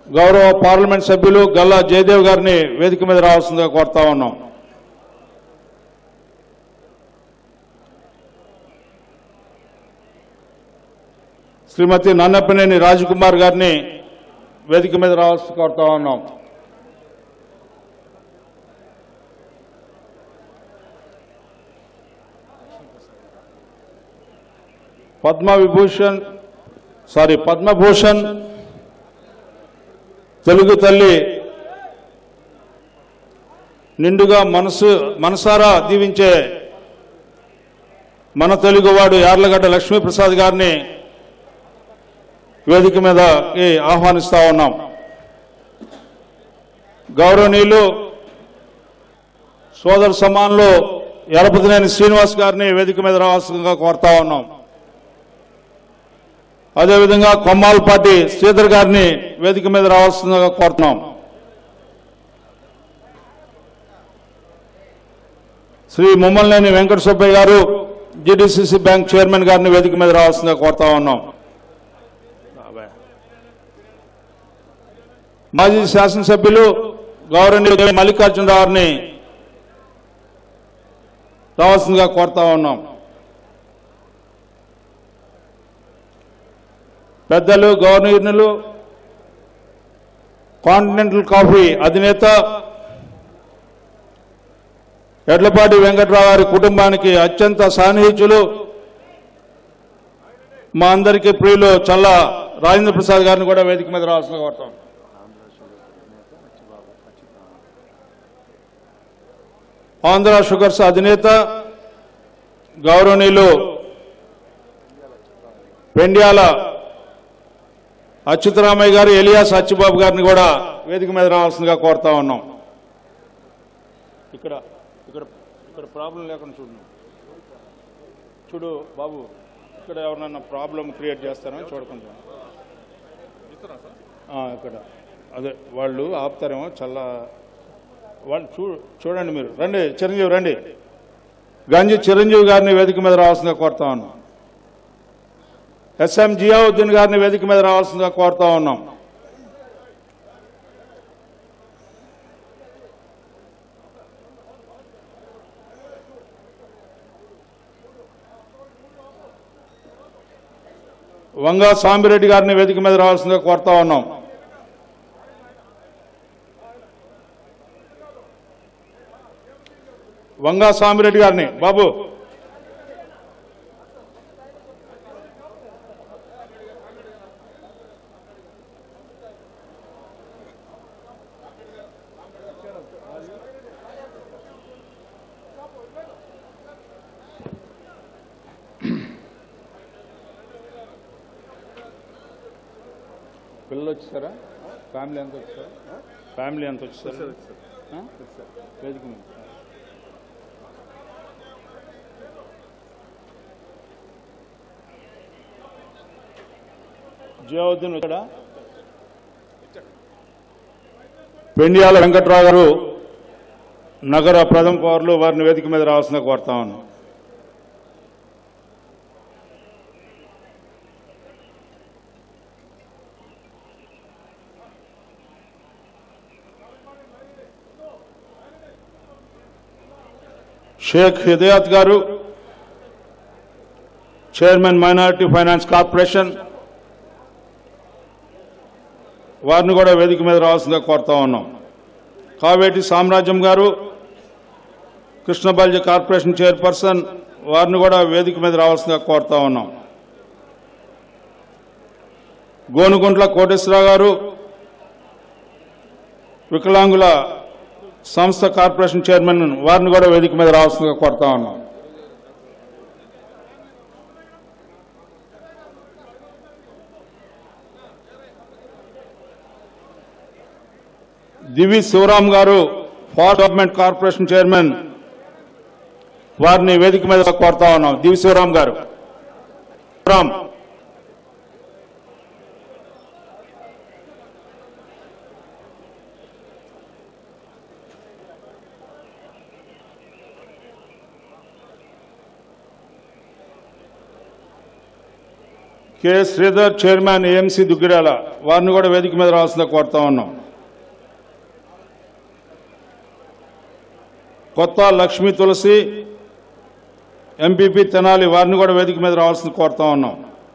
గౌరవ పార్లమెంట్ సభ్యులు గల్లా జయదేవ్ గారిని వేదిక మీద రావాల్సిందిగా కోరుతా ఉన్నాం శ్రీమతి నన్నపనేని రాజకుమార్ గారిని వేదిక మీద రావాల్సి కోరుతా ఉన్నాం పద్మ విభూషణ్ సారీ పద్మభూషణ్ తెలుగు తల్లి నిండుగా మనసు మనసారా దీవించే మన తెలుగువాడు యార్లగడ్డ లక్ష్మీప్రసాద్ గారిని వేదిక మీదకి ఆహ్వానిస్తా ఉన్నాం గౌరవనీయులు సోదర సమాన్లో ఎలపతినేని శ్రీనివాస్ గారిని వేదిక మీద రావాల్సిందిగా కోరుతా ఉన్నాం అదేవిధంగా కొమ్మాలపాటి శ్రీధర్ గారిని వేదిక మీద రావాల్సిందిగా కోరుతున్నాం శ్రీ ముమ్మలనేని వెంకట సుబ్బయ్య గారు జిడిసిసి బ్యాంక్ చైర్మన్ గారిని వేదిక మీద రావాల్సిందిగా కోరుతా ఉన్నాం మాజీ శాసనసభ్యులు గౌరవనీయులు మల్లికార్జునరావు గారిని రావాల్సిందిగా కోరుతా ఉన్నాం పెద్దలు గవర్నర్లు కాంటినెంటల్ కాఫీ అధినేత ఎడ్లపాటి వెంకట్రావు గారి కుటుంబానికి అత్యంత సాన్నిహితులు మా అందరికీ ప్రియులు చల్ల రాజేంద్ర ప్రసాద్ గారిని కూడా వేదిక మీద రావాల్సిన కోరుతాం ఆంధ్ర షుగర్స్ అధినేత గౌరవనీయులు పెండ్యాల అచ్యుతరామయ్య గారు ఎలియాస్ అచ్చుబాబు గారిని కూడా వేదిక మీద రావాల్సిందిగా కోరుతా ఉన్నాం ఇక్కడ ఇక్కడ ఇక్కడ ప్రాబ్లం లేకుండా చూడు నువ్వు. చూడు బాబు ఇక్కడ ఎవరినన్నా ప్రాబ్లం క్రియేట్ చేస్తారని చూడకుండా ఆ, ఇక్కడ అదే వాళ్ళు ఆపుతారేమో చల్ల వాళ్ళు చూ చూడండి మీరు రండి చిరంజీవి రండి గంజి చిరంజీవి గారిని వేదిక మీద రావాల్సిందిగా కోరుతా ఉన్నాం ఎస్ఎం జియావుద్దీన్ గారిని వేదిక మీద రావాల్సిందిగా కోరుతా ఉన్నాం వంగా సాంబిరెడ్డి గారిని వేదిక మీద రావాల్సిందిగా కోరుతా ఉన్నాం వంగా సాంబిరెడ్డి గారిని బాబు పిల్లలు వచ్చేసారా ఫ్యామిలీ ఎంత వచ్చారా ఫ్యామిలీ ఎంత వచ్చేసారా ఆ? వేదిక మీద జియావుద్దీన్ వచ్చాడా పెండియాల వెంకట్రావు గారు నగర ప్రథమ పౌరులు వారిని వేదిక మీద రావాల్సిన కోరుతా ఉన్నాం షేక్ హిదయాత్ గారు చైర్మన్ మైనారిటీ ఫైనాన్స్ కార్పొరేషన్ వారిని కూడా వేదిక మీద రావాల్సిందిగా కోరుతా ఉన్నాం కావేటి సామ్రాజ్యం గారు కృష్ణబాల్య కార్పొరేషన్ చైర్పర్సన్ వారిని కూడా వేదిక మీద రావాల్సిందిగా కోరుతా ఉన్నాం గోనుగుంట్ల కోటేశ్వరరావు గారు వికలాంగుల సంస్థ కార్పొరేషన్ చైర్మన్ వారిని కూడా వేదిక మీద రావాల్సిందిగా కోరుతా ఉన్నాం దివి శివరాం గారు ఫారెస్ట్ డెవలప్మెంట్ కార్పొరేషన్ చైర్మన్ వారిని వేదిక మీద కోరుతా ఉన్నాం Divi Sivaram garu Sivaram K Sridhar chairman AMC Duggirala వారిని కూడా వేదిక మీద రావాల్సిందిగా కోరుతా ఉన్నాం కొత్త లక్ష్మీ తులసి ఎంపీపీ తెనాలి వారిని కూడా వేదిక మీద రావాల్సింది కోరుతా ఉన్నాం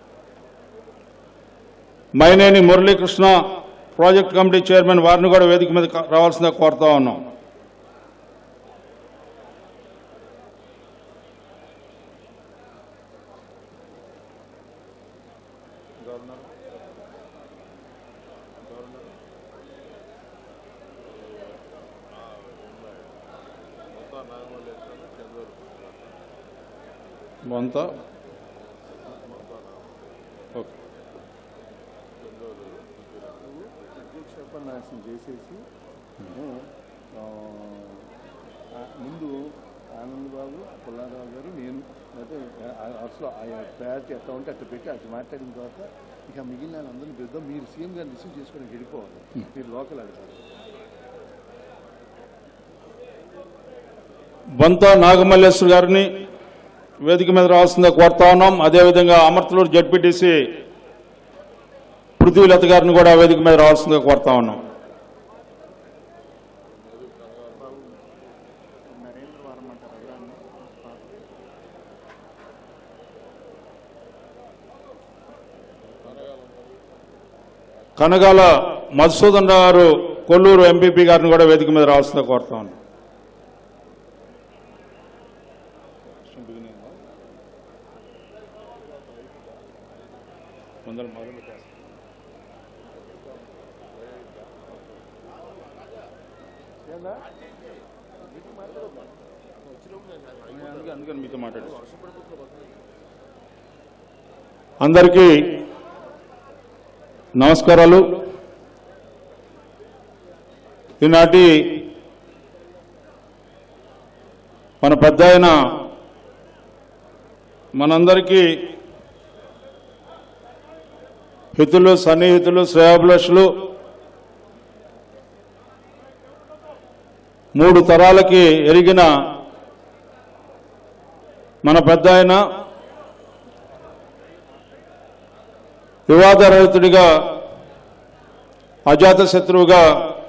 Maineni Muralikrishna project committee chairman వారిని కూడా వేదిక మీద కా- రావాల్సిందిగా కోరుతా ఉన్నాం బొంత ఓకే క్షేపణాశం చేసేసి ఆ, ఆ, ముందు ఆనంద్ బాబు పుల్లారావు గారు నేను అయితే అసలు ప్రయారిటీ ఎట్లా ఉంటే అట్లా పెట్టి అట్లా మాట్లాడిన తర్వాత ఇక మిగిలిన వాళ్ళందరినీ పెద్దాం మీరు సీఎం గారిని రిసీవ్ చేసుకొని వెళ్ళిపోవాలి మీరు లోకల్ అడగాలి బొంత నాగమల్లేశ్వర్ గారిని వేదిక మీద రావాల్సిందిగా కోరుతా ఉన్నాం అదేవిధంగా అమర్తలూరు జడ్పీటీసీ పృథ్వీలత గారిని కూడా వేదిక మీద రావాల్సిందిగా కోరుతా ఉన్నాం నరేంద్ర వారం అంటారు కనగాల మధుసూదన్ గారు కొల్లూరు ఎంపీపీ గారిని కూడా వేదిక మీద రావాల్సిందిగా కోరుతా ఉన్నాం అందుకని మీతో మాట్లాడు అందరికీ నమస్కారాలు ఈనాటి మన పెద్ద ఆయన మనందరికీ హితులు సన్నిహితులు శ్రేయాభిలాషులు మూడు తరాలకి ఎరిగిన మన పెద్ద ఆయన వివాదరహితుడిగా అజాత శత్రువుగా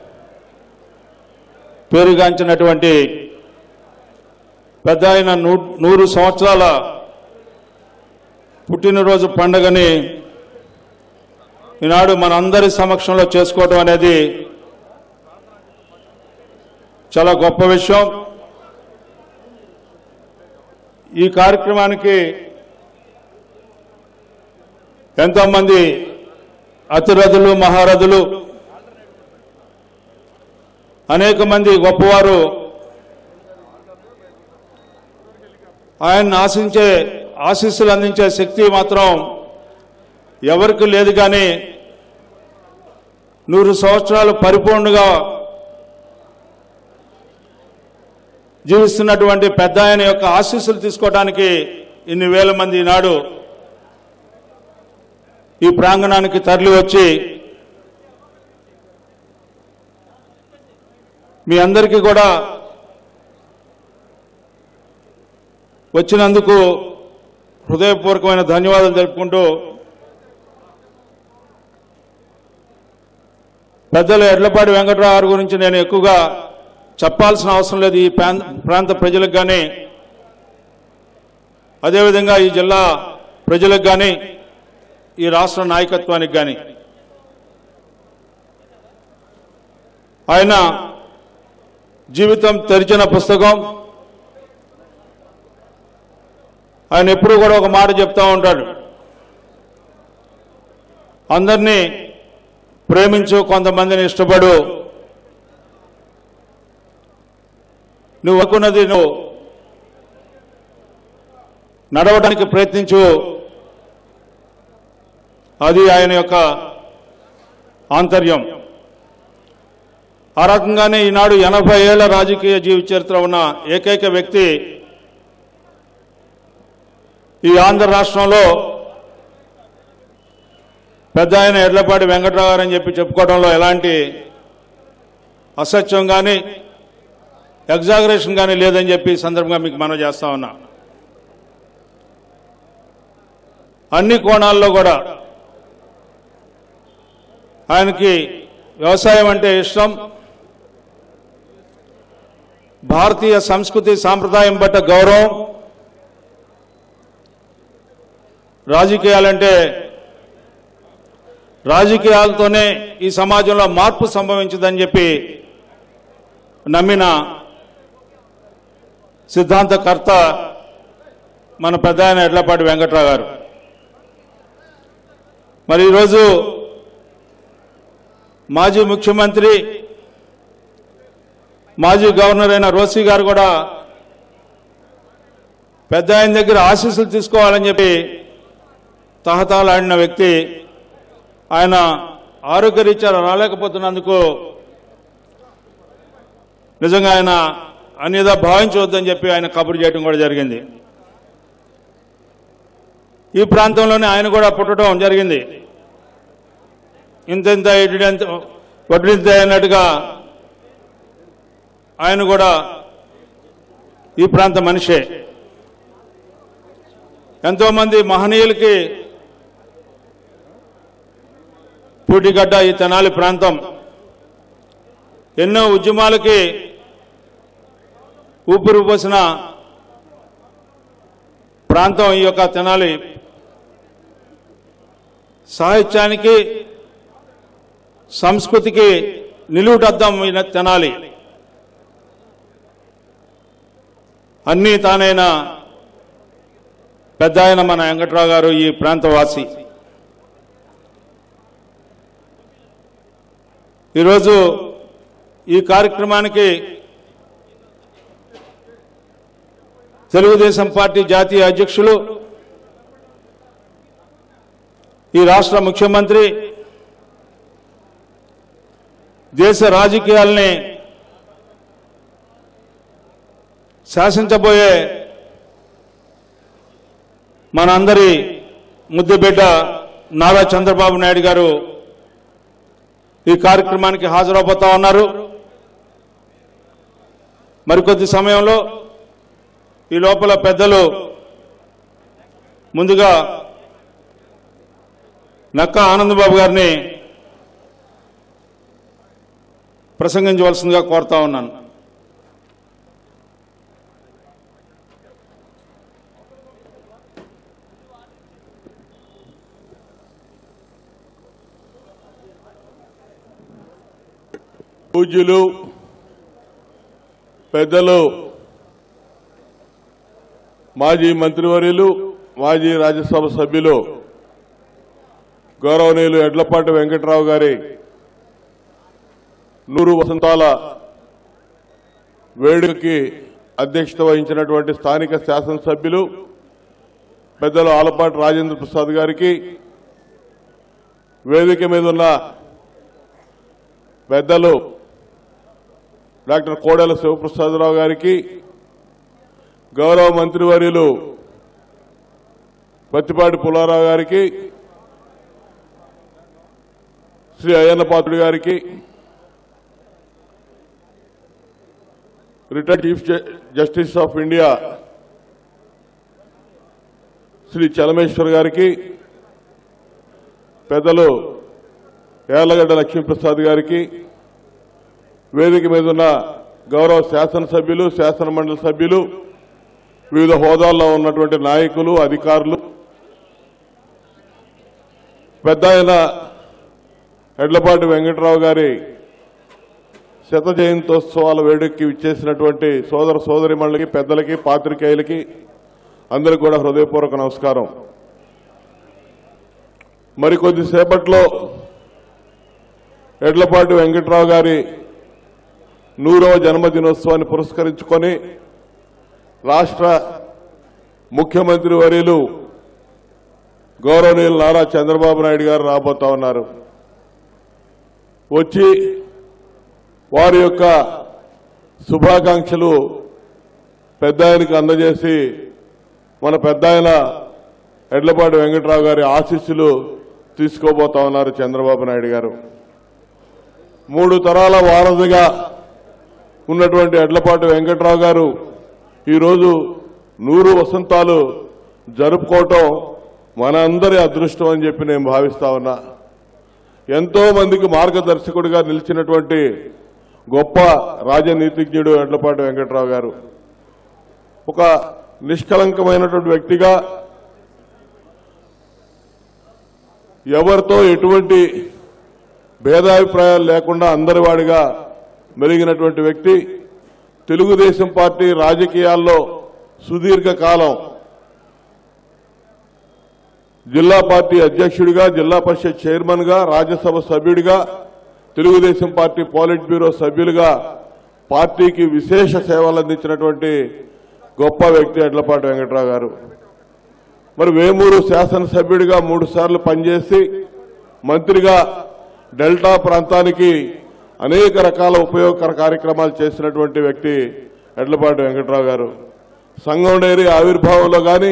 పేరుగాంచినటువంటి పెద్ద ఆయన నూ- నూరు సంవత్సరాల పుట్టినరోజు పండుగని ఈనాడు మనందరి సమక్షంలో చేసుకోవడం అనేది చాలా గొప్ప విషయం ఈ కార్యక్రమానికి ఎంతోమంది అతిరథులు మహారథులు అనేక మంది గొప్పవారు ఆయన్ని ఆశించే ఆశీస్సులు అందించే శక్తి మాత్రం ఎవరికి లేదు కానీ నూరు సంవత్సరాలు పరిపూర్ణంగా జీవిస్తున్నటువంటి పెద్ద ఆయన యొక్క ఆశీస్సులు తీసుకోవడానికి ఇన్ని వేల మంది ఈనాడు ఈ ప్రాంగణానికి తరలి వచ్చి మీ అందరికీ కూడా వచ్చినందుకు హృదయపూర్వకమైన ధన్యవాదాలు తెలుపుకుంటూ పెద్దలు ఎడ్లపాటి వెంకటరావు గారి గురించి నేను ఎక్కువగా చెప్పాల్సిన అవసరం లేదు ఈ ప్రాంత ప్రాంత ప్రజలకు కానీ అదేవిధంగా ఈ జిల్లా ప్రజలకు కానీ ఈ రాష్ట్ర నాయకత్వానికి కానీ ఆయన జీవితం తెరిచిన పుస్తకం ఆయన ఎప్పుడూ కూడా ఒక మాట చెప్తా ఉంటాడు అందరినీ ప్రేమించు కొంతమందిని ఇష్టపడు నువ్వు అనుకున్నది నువ్వు నడవడానికి ప్రయత్నించు అది ఆయన యొక్క ఆంతర్యం ఆ రకంగానే ఈనాడు ఎనభై ఏళ్ల రాజకీయ జీవిత చరిత్ర ఉన్న ఏకైక వ్యక్తి ఈ ఆంధ్ర రాష్ట్రంలో పెద్ద ఆయన ఎడ్లపాటి వెంకట్రావు గారు అని చెప్పి చెప్పుకోవడంలో ఎలాంటి అసత్యం కానీ ఎగ్జాగరేషన్ కానీ లేదని చెప్పి ఈ సందర్భంగా మీకు మనం చేస్తా ఉన్నా అన్ని కోణాల్లో కూడా ఆయనకి వ్యవసాయం అంటే ఇష్టం భారతీయ సంస్కృతి సాంప్రదాయం పట్ల గౌరవం రాజకీయాలంటే రాజకీయాలతోనే ఈ సమాజంలో మార్పు సంభవించదని చెప్పి నమ్మిన సిద్ధాంతకర్త మన పెద్ద ఆయన ఎడ్లపాటి వెంకట్రావు గారు మరి ఈరోజు మాజీ ముఖ్యమంత్రి మాజీ గవర్నర్ అయిన రోసీ గారు కూడా పెద్ద ఆయన దగ్గర ఆశీస్సులు తీసుకోవాలని చెప్పి తహతహలాడిన వ్యక్తి ఆయన ఆరోగ్యరీత్యా రాలేకపోతున్నందుకు నిజంగా ఆయన అన్యదా భావించవద్దని చెప్పి ఆయన కబురు చేయడం కూడా జరిగింది ఈ ప్రాంతంలోనే ఆయన కూడా పుట్టడం జరిగింది ఇంతెంత ఇటుడంత వడ్డింత అన్నట్టుగా ఆయన కూడా ఈ ప్రాంత మనిషే ఎంతోమంది మహనీయులకి పూటిగడ్డ ఈ తెనాలి ప్రాంతం ఎన్నో ఉద్యమాలకి ఊపిరి పోసిన ప్రాంతం ఈ యొక్క తెనాలి సాహిత్యానికి సంస్కృతికి నిలువుటద్దం ఈ తెనాలి అన్నీ తానైన పెద్ద ఆయన మన వెంకట్రావు గారు ఈ ప్రాంతవాసి ఈరోజు ఈ కార్యక్రమానికి తెలుగుదేశం పార్టీ జాతీయ అధ్యక్షులు ఈ రాష్ట్ర ముఖ్యమంత్రి దేశ రాజకీయాల్ని శాసించబోయే మనందరి ముద్దుబిడ్డ నారా చంద్రబాబు నాయుడు గారు ఈ కార్యక్రమానికి హాజరవబోతా ఉన్నారు మరికొద్ది సమయంలో ఈ లోపల పెద్దలు ముందుగా నక్క ఆనందబాబు గారిని ప్రసంగించవలసిందిగా కోరుతా ఉన్నాను పూజ్యులు పెద్దలు మాజీ మంత్రివర్యులు మాజీ రాజ్యసభ సభ్యులు గౌరవనీయులు ఎడ్లపాటి వెంకట్రావు గారి నూరు వసంతాల వేడుకకి అధ్యక్షత వహించినటువంటి స్థానిక శాసనసభ్యులు పెద్దలు ఆలపాటి రాజేంద్ర ప్రసాద్ గారికి వేదిక మీద ఉన్న పెద్దలు డాక్టర్ కోడెల శివప్రసాదరావు గారికి గౌరవ మంత్రివర్యులు పత్తిపాటి పుల్లారావు గారికి శ్రీ అయ్యన్నపాత్రుడి గారికి రిటైర్డ్ చీఫ్ జ- justice of India Sri Chelameswar గారికి పెద్దలు యార్లగడ్డ లక్ష్మీప్రసాద్ గారికి వేదిక మీద ఉన్న గౌరవ శాసనసభ్యులు శాసన మండలి సభ్యులు వివిధ హోదాల్లో ఉన్నటువంటి నాయకులు అధికారులు పెద్ద ఆయన ఎడ్లపాటి వెంకట్రావు గారి శత జయంతోత్సవాల వేడుకకి విచ్చేసినటువంటి సోదర సోదరి మండలికి పెద్దలకి పాత్రికేయులకి అందరికీ కూడా హృదయపూర్వక నమస్కారం మరికొద్దిసేపట్లో ఎడ్లపాటి వెంకట్రావు గారి నూరవ జన్మదినోత్సవాన్ని పురస్కరించుకొని రాష్ట్ర ముఖ్యమంత్రి వర్యులు గౌరవనీయులు నారా చంద్రబాబు నాయుడు గారు రాబోతా ఉన్నారు వచ్చి వారి యొక్క శుభాకాంక్షలు పెద్ద ఆయనకు అందజేసి మన పెద్ద ఆయన ఎడ్లపాటి వెంకట్రావు గారి ఆశీస్సులు తీసుకోబోతా ఉన్నారు చంద్రబాబు నాయుడు గారు మూడు తరాల వారధిగా ఉన్నటువంటి ఎడ్లపాటి వెంకట్రావు గారు ఈరోజు నూరు వసంతాలు జరుపుకోవటం మన అందరి అదృష్టం అని చెప్పి నేను భావిస్తా ఉన్నా ఎంతో మందికి మార్గదర్శకుడిగా నిలిచినటువంటి గొప్ప రాజనీతిజ్ఞుడు ఎడ్లపాటి వెంకట్రావు గారు ఒక నిష్కలంకమైనటువంటి వ్యక్తిగా ఎవరితో ఎటువంటి భేదాభిప్రాయాలు లేకుండా అందరి వాడిగా మెలిగినటువంటి వ్యక్తి తెలుగుదేశం పార్టీ రాజకీయాల్లో సుదీర్ఘ కాలం జిల్లా పార్టీ అధ్యక్షుడిగా జిల్లా పరిషత్ చైర్మన్ గా రాజ్యసభ సభ్యుడిగా తెలుగుదేశం పార్టీ పాలిట్ బ్యూరో సభ్యులుగా పార్టీకి విశేష సేవలు అందించినటువంటి గొప్ప వ్యక్తి ఎడ్లపాటి వెంకట్రావు గారు మరి వేమూరు శాసనసభ్యుడిగా మూడు సార్లు పనిచేసి మంత్రిగా డెల్టా ప్రాంతానికి అనేక రకాల ఉపయోగకర కార్యక్రమాలు చేసినటువంటి వ్యక్తి ఎడ్లపాటి వెంకట్రావు గారు సంగం డైరీ ఆవిర్భావంలో కానీ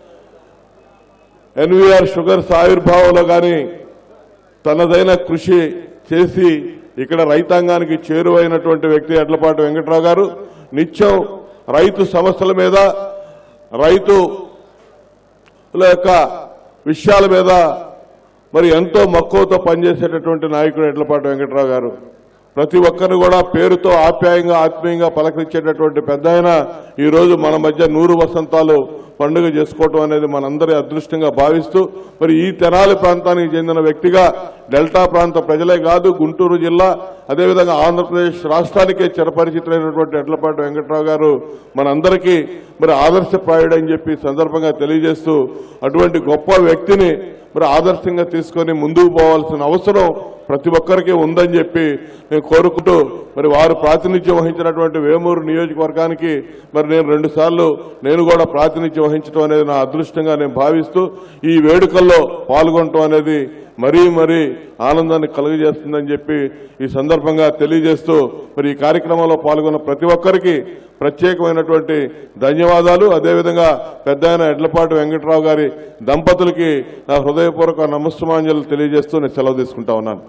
ఎన్వీఆర్ షుగర్స్ ఆవిర్భావంలో కానీ తనదైన కృషి చేసి ఇక్కడ రైతాంగానికి చేరువైనటువంటి వ్యక్తి ఎడ్లపాటి వెంకట్రావు గారు నిత్యం రైతు సమస్యల మీద రైతు యొక్క విషయాల మీద మరి ఎంతో మక్కువతో పనిచేసేటటువంటి నాయకుడు ఎడ్లపాటి వెంకట్రావు గారు ప్రతి ఒక్కరిని కూడా పేరుతో ఆప్యాయంగా ఆత్మీయంగా పలకరించేటటువంటి పెద్ద ఆయన ఈ రోజు మన మధ్య నూరు వసంతాలు పండుగ చేసుకోవటం అనేది మనందరి అదృష్టంగా భావిస్తూ మరి ఈ తెనాలి ప్రాంతానికి చెందిన వ్యక్తిగా డెల్టా ప్రాంత ప్రజలే కాదు గుంటూరు జిల్లా అదేవిధంగా ఆంధ్రప్రదేశ్ రాష్ట్రానికే చిరపరిచితులైనటువంటి ఎడ్లపాటి వెంకట్రావు గారు మనందరికీ మరి ఆదర్శప్రాయుడని చెప్పి ఈ సందర్భంగా తెలియజేస్తూ అటువంటి గొప్ప వ్యక్తిని మరి ఆదర్శంగా తీసుకొని ముందుకు పోవాల్సిన అవసరం ప్రతి ఒక్కరికి ఉందని చెప్పి నేను కోరుకుంటూ మరి వారు ప్రాతినిధ్యం వహించినటువంటి వేమూరు నియోజకవర్గానికి మరి నేను రెండు సార్లు నేను కూడా ప్రాతినిధ్యం వహించడం అనేది నా అదృష్టంగా నేను భావిస్తూ ఈ వేడుకల్లో పాల్గొనటం అనేది మరీ మరీ ఆనందాన్ని కలుగజేస్తుందని చెప్పి ఈ సందర్భంగా తెలియజేస్తూ మరి ఈ కార్యక్రమంలో పాల్గొన్న ప్రతి ఒక్కరికి ప్రత్యేకమైనటువంటి ధన్యవాదాలు అదేవిధంగా పెద్ద ఆయన ఎడ్లపాటి వెంకట్రావు గారి దంపతులకి నా హృదయపూర్వక నమస్సుమాంజలు తెలియజేస్తూ నేను సెలవు తీసుకుంటా ఉన్నాను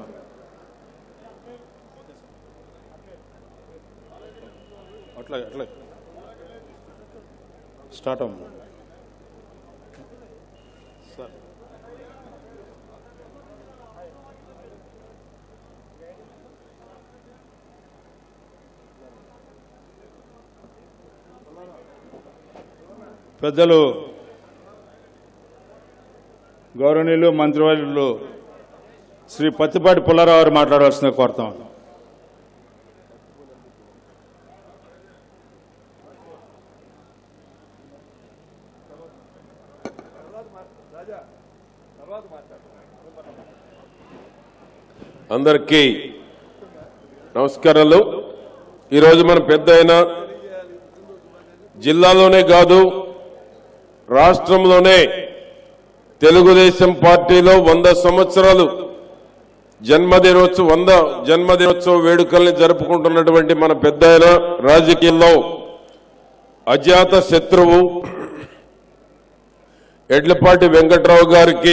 అట్లా అట్లా స్టార్ట్ అమ్మ సార్ పెద్దలు గౌరవనీయులు మంత్రివర్యులు శ్రీ పత్తిపాటి పుల్లారావు గారు మాట్లాడవలసిందిగా కోరుతాం అందరికీ నమస్కారాలు ఈరోజు మన పెద్ద అయిన జిల్లాలోనే కాదు రాష్ట్రంలోనే తెలుగుదేశం పార్టీలో వంద సంవత్సరాలు జన్మదినోత్సవ వంద జన్మదినోత్సవ వేడుకల్ని జరుపుకుంటున్నటువంటి మన పెద్ద ఆయన రాజకీయాల్లో అజాత శత్రువు ఎడ్లపాటి వెంకట్రావు గారికి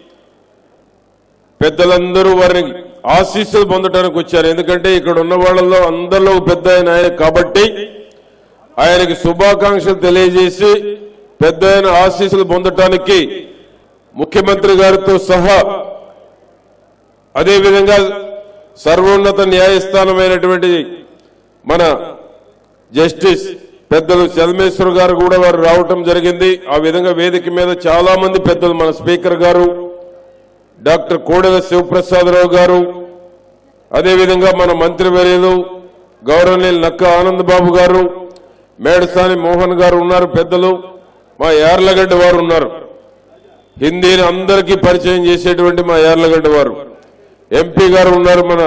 పెద్దలందరూ వారిని ఆశీస్సులు పొందడానికి వచ్చారు ఎందుకంటే ఇక్కడ ఉన్న వాళ్ళలో అందరిలో పెద్ద ఆయన ఆయన కాబట్టి ఆయనకి శుభాకాంక్షలు తెలియజేసి పెద్ద ఆయన ఆశీస్సులు పొందటానికి ముఖ్యమంత్రి గారితో సహా అదేవిధంగా సర్వోన్నత న్యాయస్థానమైనటువంటి మన జస్టిస్ పెద్దలు చలమేశ్వర్ గారు కూడా వారు రావటం జరిగింది ఆ విధంగా వేదిక మీద చాలా మంది పెద్దలు మన స్పీకర్ గారు డాక్టర్ కోడెల శివప్రసాదరావు గారు అదేవిధంగా మన మంత్రివర్యులు గౌరవనీయులు నక్క ఆనందబాబు గారు మేడసాని మోహన్ గారు ఉన్నారు పెద్దలు మా యార్లగడ్డ వారు ఉన్నారు హిందీని అందరికీ పరిచయం చేసేటువంటి మా యార్లగడ్డ వారు ఎంపీ గారు ఉన్నారు మన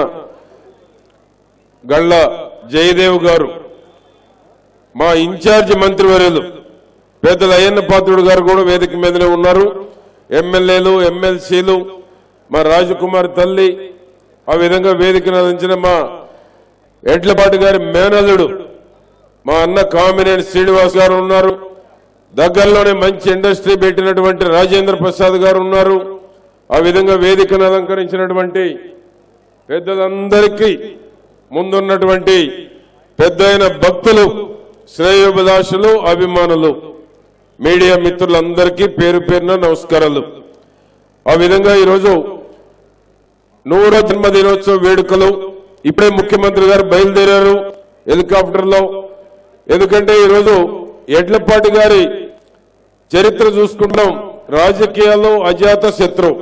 గళ్ళ జయదేవ్ గారు మా ఇన్ఛార్జ్ మంత్రివర్యులు పెద్దల అయ్యన్న పాత్రుడు గారు కూడా వేదిక మీదనే ఉన్నారు ఎమ్మెల్యేలు ఎమ్మెల్సీలు మా రాజకుమార్ తల్లి ఆ విధంగా వేదికను అందించిన మా ఎడ్లపాటి గారి మేనల్లుడు మా అన్న కామినేని శ్రీనివాస్ గారు ఉన్నారు దగ్గరలోనే మంచి ఇండస్ట్రీ పెట్టినటువంటి రాజేంద్ర ప్రసాద్ గారు ఉన్నారు ఆ విధంగా వేదికను అలంకరించినటువంటి పెద్దలందరికీ ముందున్నటువంటి పెద్దయిన భక్తులు శ్రేయోభిలాషులు అభిమానులు మీడియా మిత్రులందరికీ పేరు పేరున నమస్కారాలు ఆ విధంగా ఈరోజు నూరో జన్మదినోత్సవ వేడుకలు ఇప్పుడే ముఖ్యమంత్రి గారు బయలుదేరారు హెలికాప్టర్లో ఎందుకంటే ఈరోజు ఎడ్లపాటి గారి చరిత్ర చూసుకుంటాం రాజకీయాల్లో అజాత శత్రువు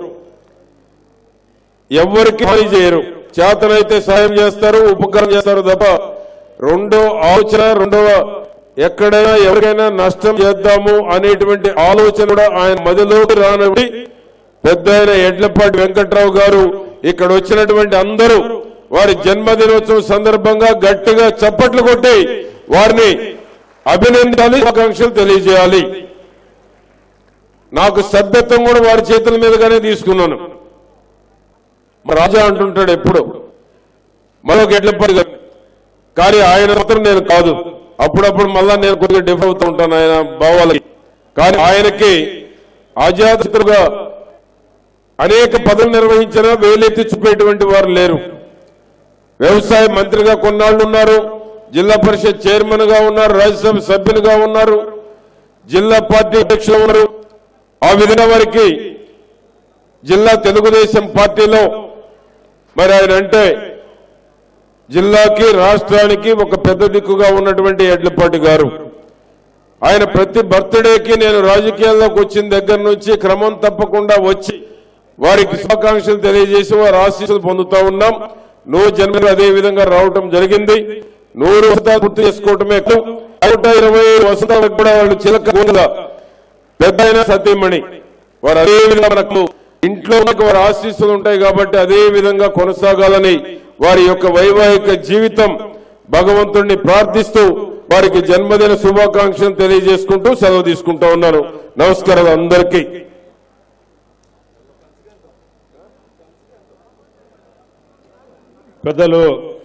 ఎవరికి హాని చేయరు చేతనైతే సాయం చేస్తారు ఉపకారం చేస్తారు తప్ప రెండో ఆలోచన రెండవ ఎక్కడైనా ఎవరికైనా నష్టం చేద్దాము అనేటువంటి ఆలోచన కూడా ఆయన మదిలోకి రానవి పెద్ద ఆయన ఎడ్లపాటి వెంకట్రావు గారు ఇక్కడ వచ్చినటువంటి అందరూ వారి జన్మదినోత్సవం సందర్భంగా గట్టిగా చప్పట్లు కొట్టి వారిని అభినందించాలి శుభాకాంక్షలు తెలియజేయాలి నాకు సభ్యత్వం కూడా వారి చేతుల మీదుగానే తీసుకున్నాను మా రాజా అంటుంటాడు ఎప్పుడు మరొక ఎడ్లప్పటి గారు కానీ ఆయన మాత్రం నేను కాదు అప్పుడప్పుడు మళ్ళా నేను కొద్దిగా డిఫర్ అవుతూ ఉంటాను ఆయన భావాలకి కానీ ఆయనకి అజాతగా అనేక పదవులు నిర్వహించినా వేలెత్తి చూపేటువంటి వారు లేరు వ్యవసాయ మంత్రిగా కొన్నాళ్ళు ఉన్నారు జిల్లా పరిషత్ చైర్మన్ గా ఉన్నారు రాజ్యసభ సభ్యులుగా ఉన్నారు జిల్లా పార్టీ అధ్యక్షులు ఉన్నారు ఆ విధంగా వారికి జిల్లా తెలుగుదేశం పార్టీలో మరి ఆయన అంటే జిల్లాకి రాష్ట్రానికి ఒక పెద్ద దిక్కుగా ఉన్నటువంటి ఎడ్లపాటి గారు ఆయన ప్రతి బర్త్డేకి నేను రాజకీయాల్లోకి వచ్చిన దగ్గర నుంచి క్రమం తప్పకుండా వచ్చి వారికి శుభాకాంక్షలు తెలియజేసి వారి ఆశీస్సులు పొందుతా ఉన్నాం నూరు జన్మలు అదే విధంగా రావటం జరిగింది నూరు వసంతాలు పూర్తి చేసుకోవటమే కాదు, నూట ఇరవై వసంతాలకు కూడా వాళ్ళు చిలక గోనుగా పెద్ద అయిన సతీమణి వారు అదే విధంగా మనకు ఇంట్లో మనకు వారి ఆశీస్సులు ఉంటాయి కాబట్టి అదే విధంగా కొనసాగాలని వారి యొక్క వైవాహిక జీవితం భగవంతుణ్ణి ప్రార్థిస్తూ వారికి జన్మదిన శుభాకాంక్షలు తెలియజేసుకుంటూ సెలవు తీసుకుంటూ ఉన్నాను నమస్కారం అందరికీ పెద్దలు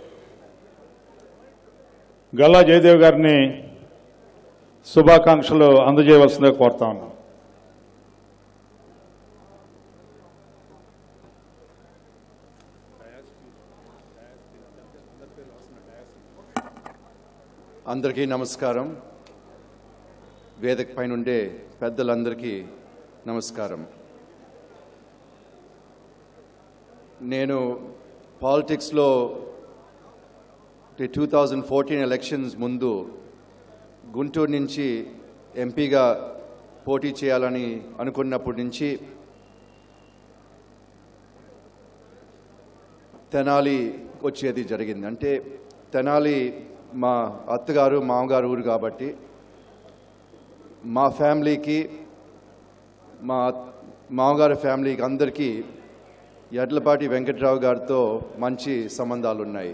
గల్లా జయదేవ్ గారిని శుభాకాంక్షలు అందజేయవలసిందిగా కోరుతా ఉన్నాం అందరికీ నమస్కారం వేదిక పైన ఉండే పెద్దలందరికీ నమస్కారం నేను పాలిటిక్స్లో టూ థౌజండ్ ఫోర్టీన్ ఎలక్షన్స్ ముందు గుంటూరు నుంచి ఎంపీగా పోటీ చేయాలని అనుకున్నప్పటి నుంచి తెనాలి వచ్చేది జరిగింది అంటే తెనాలి మా అత్తగారు మామగారు ఊరు కాబట్టి మా ఫ్యామిలీకి మా మామగారి ఫ్యామిలీకి అందరికీ ఎడ్లపాటి వెంకట్రావు గారితో మంచి సంబంధాలు ఉన్నాయి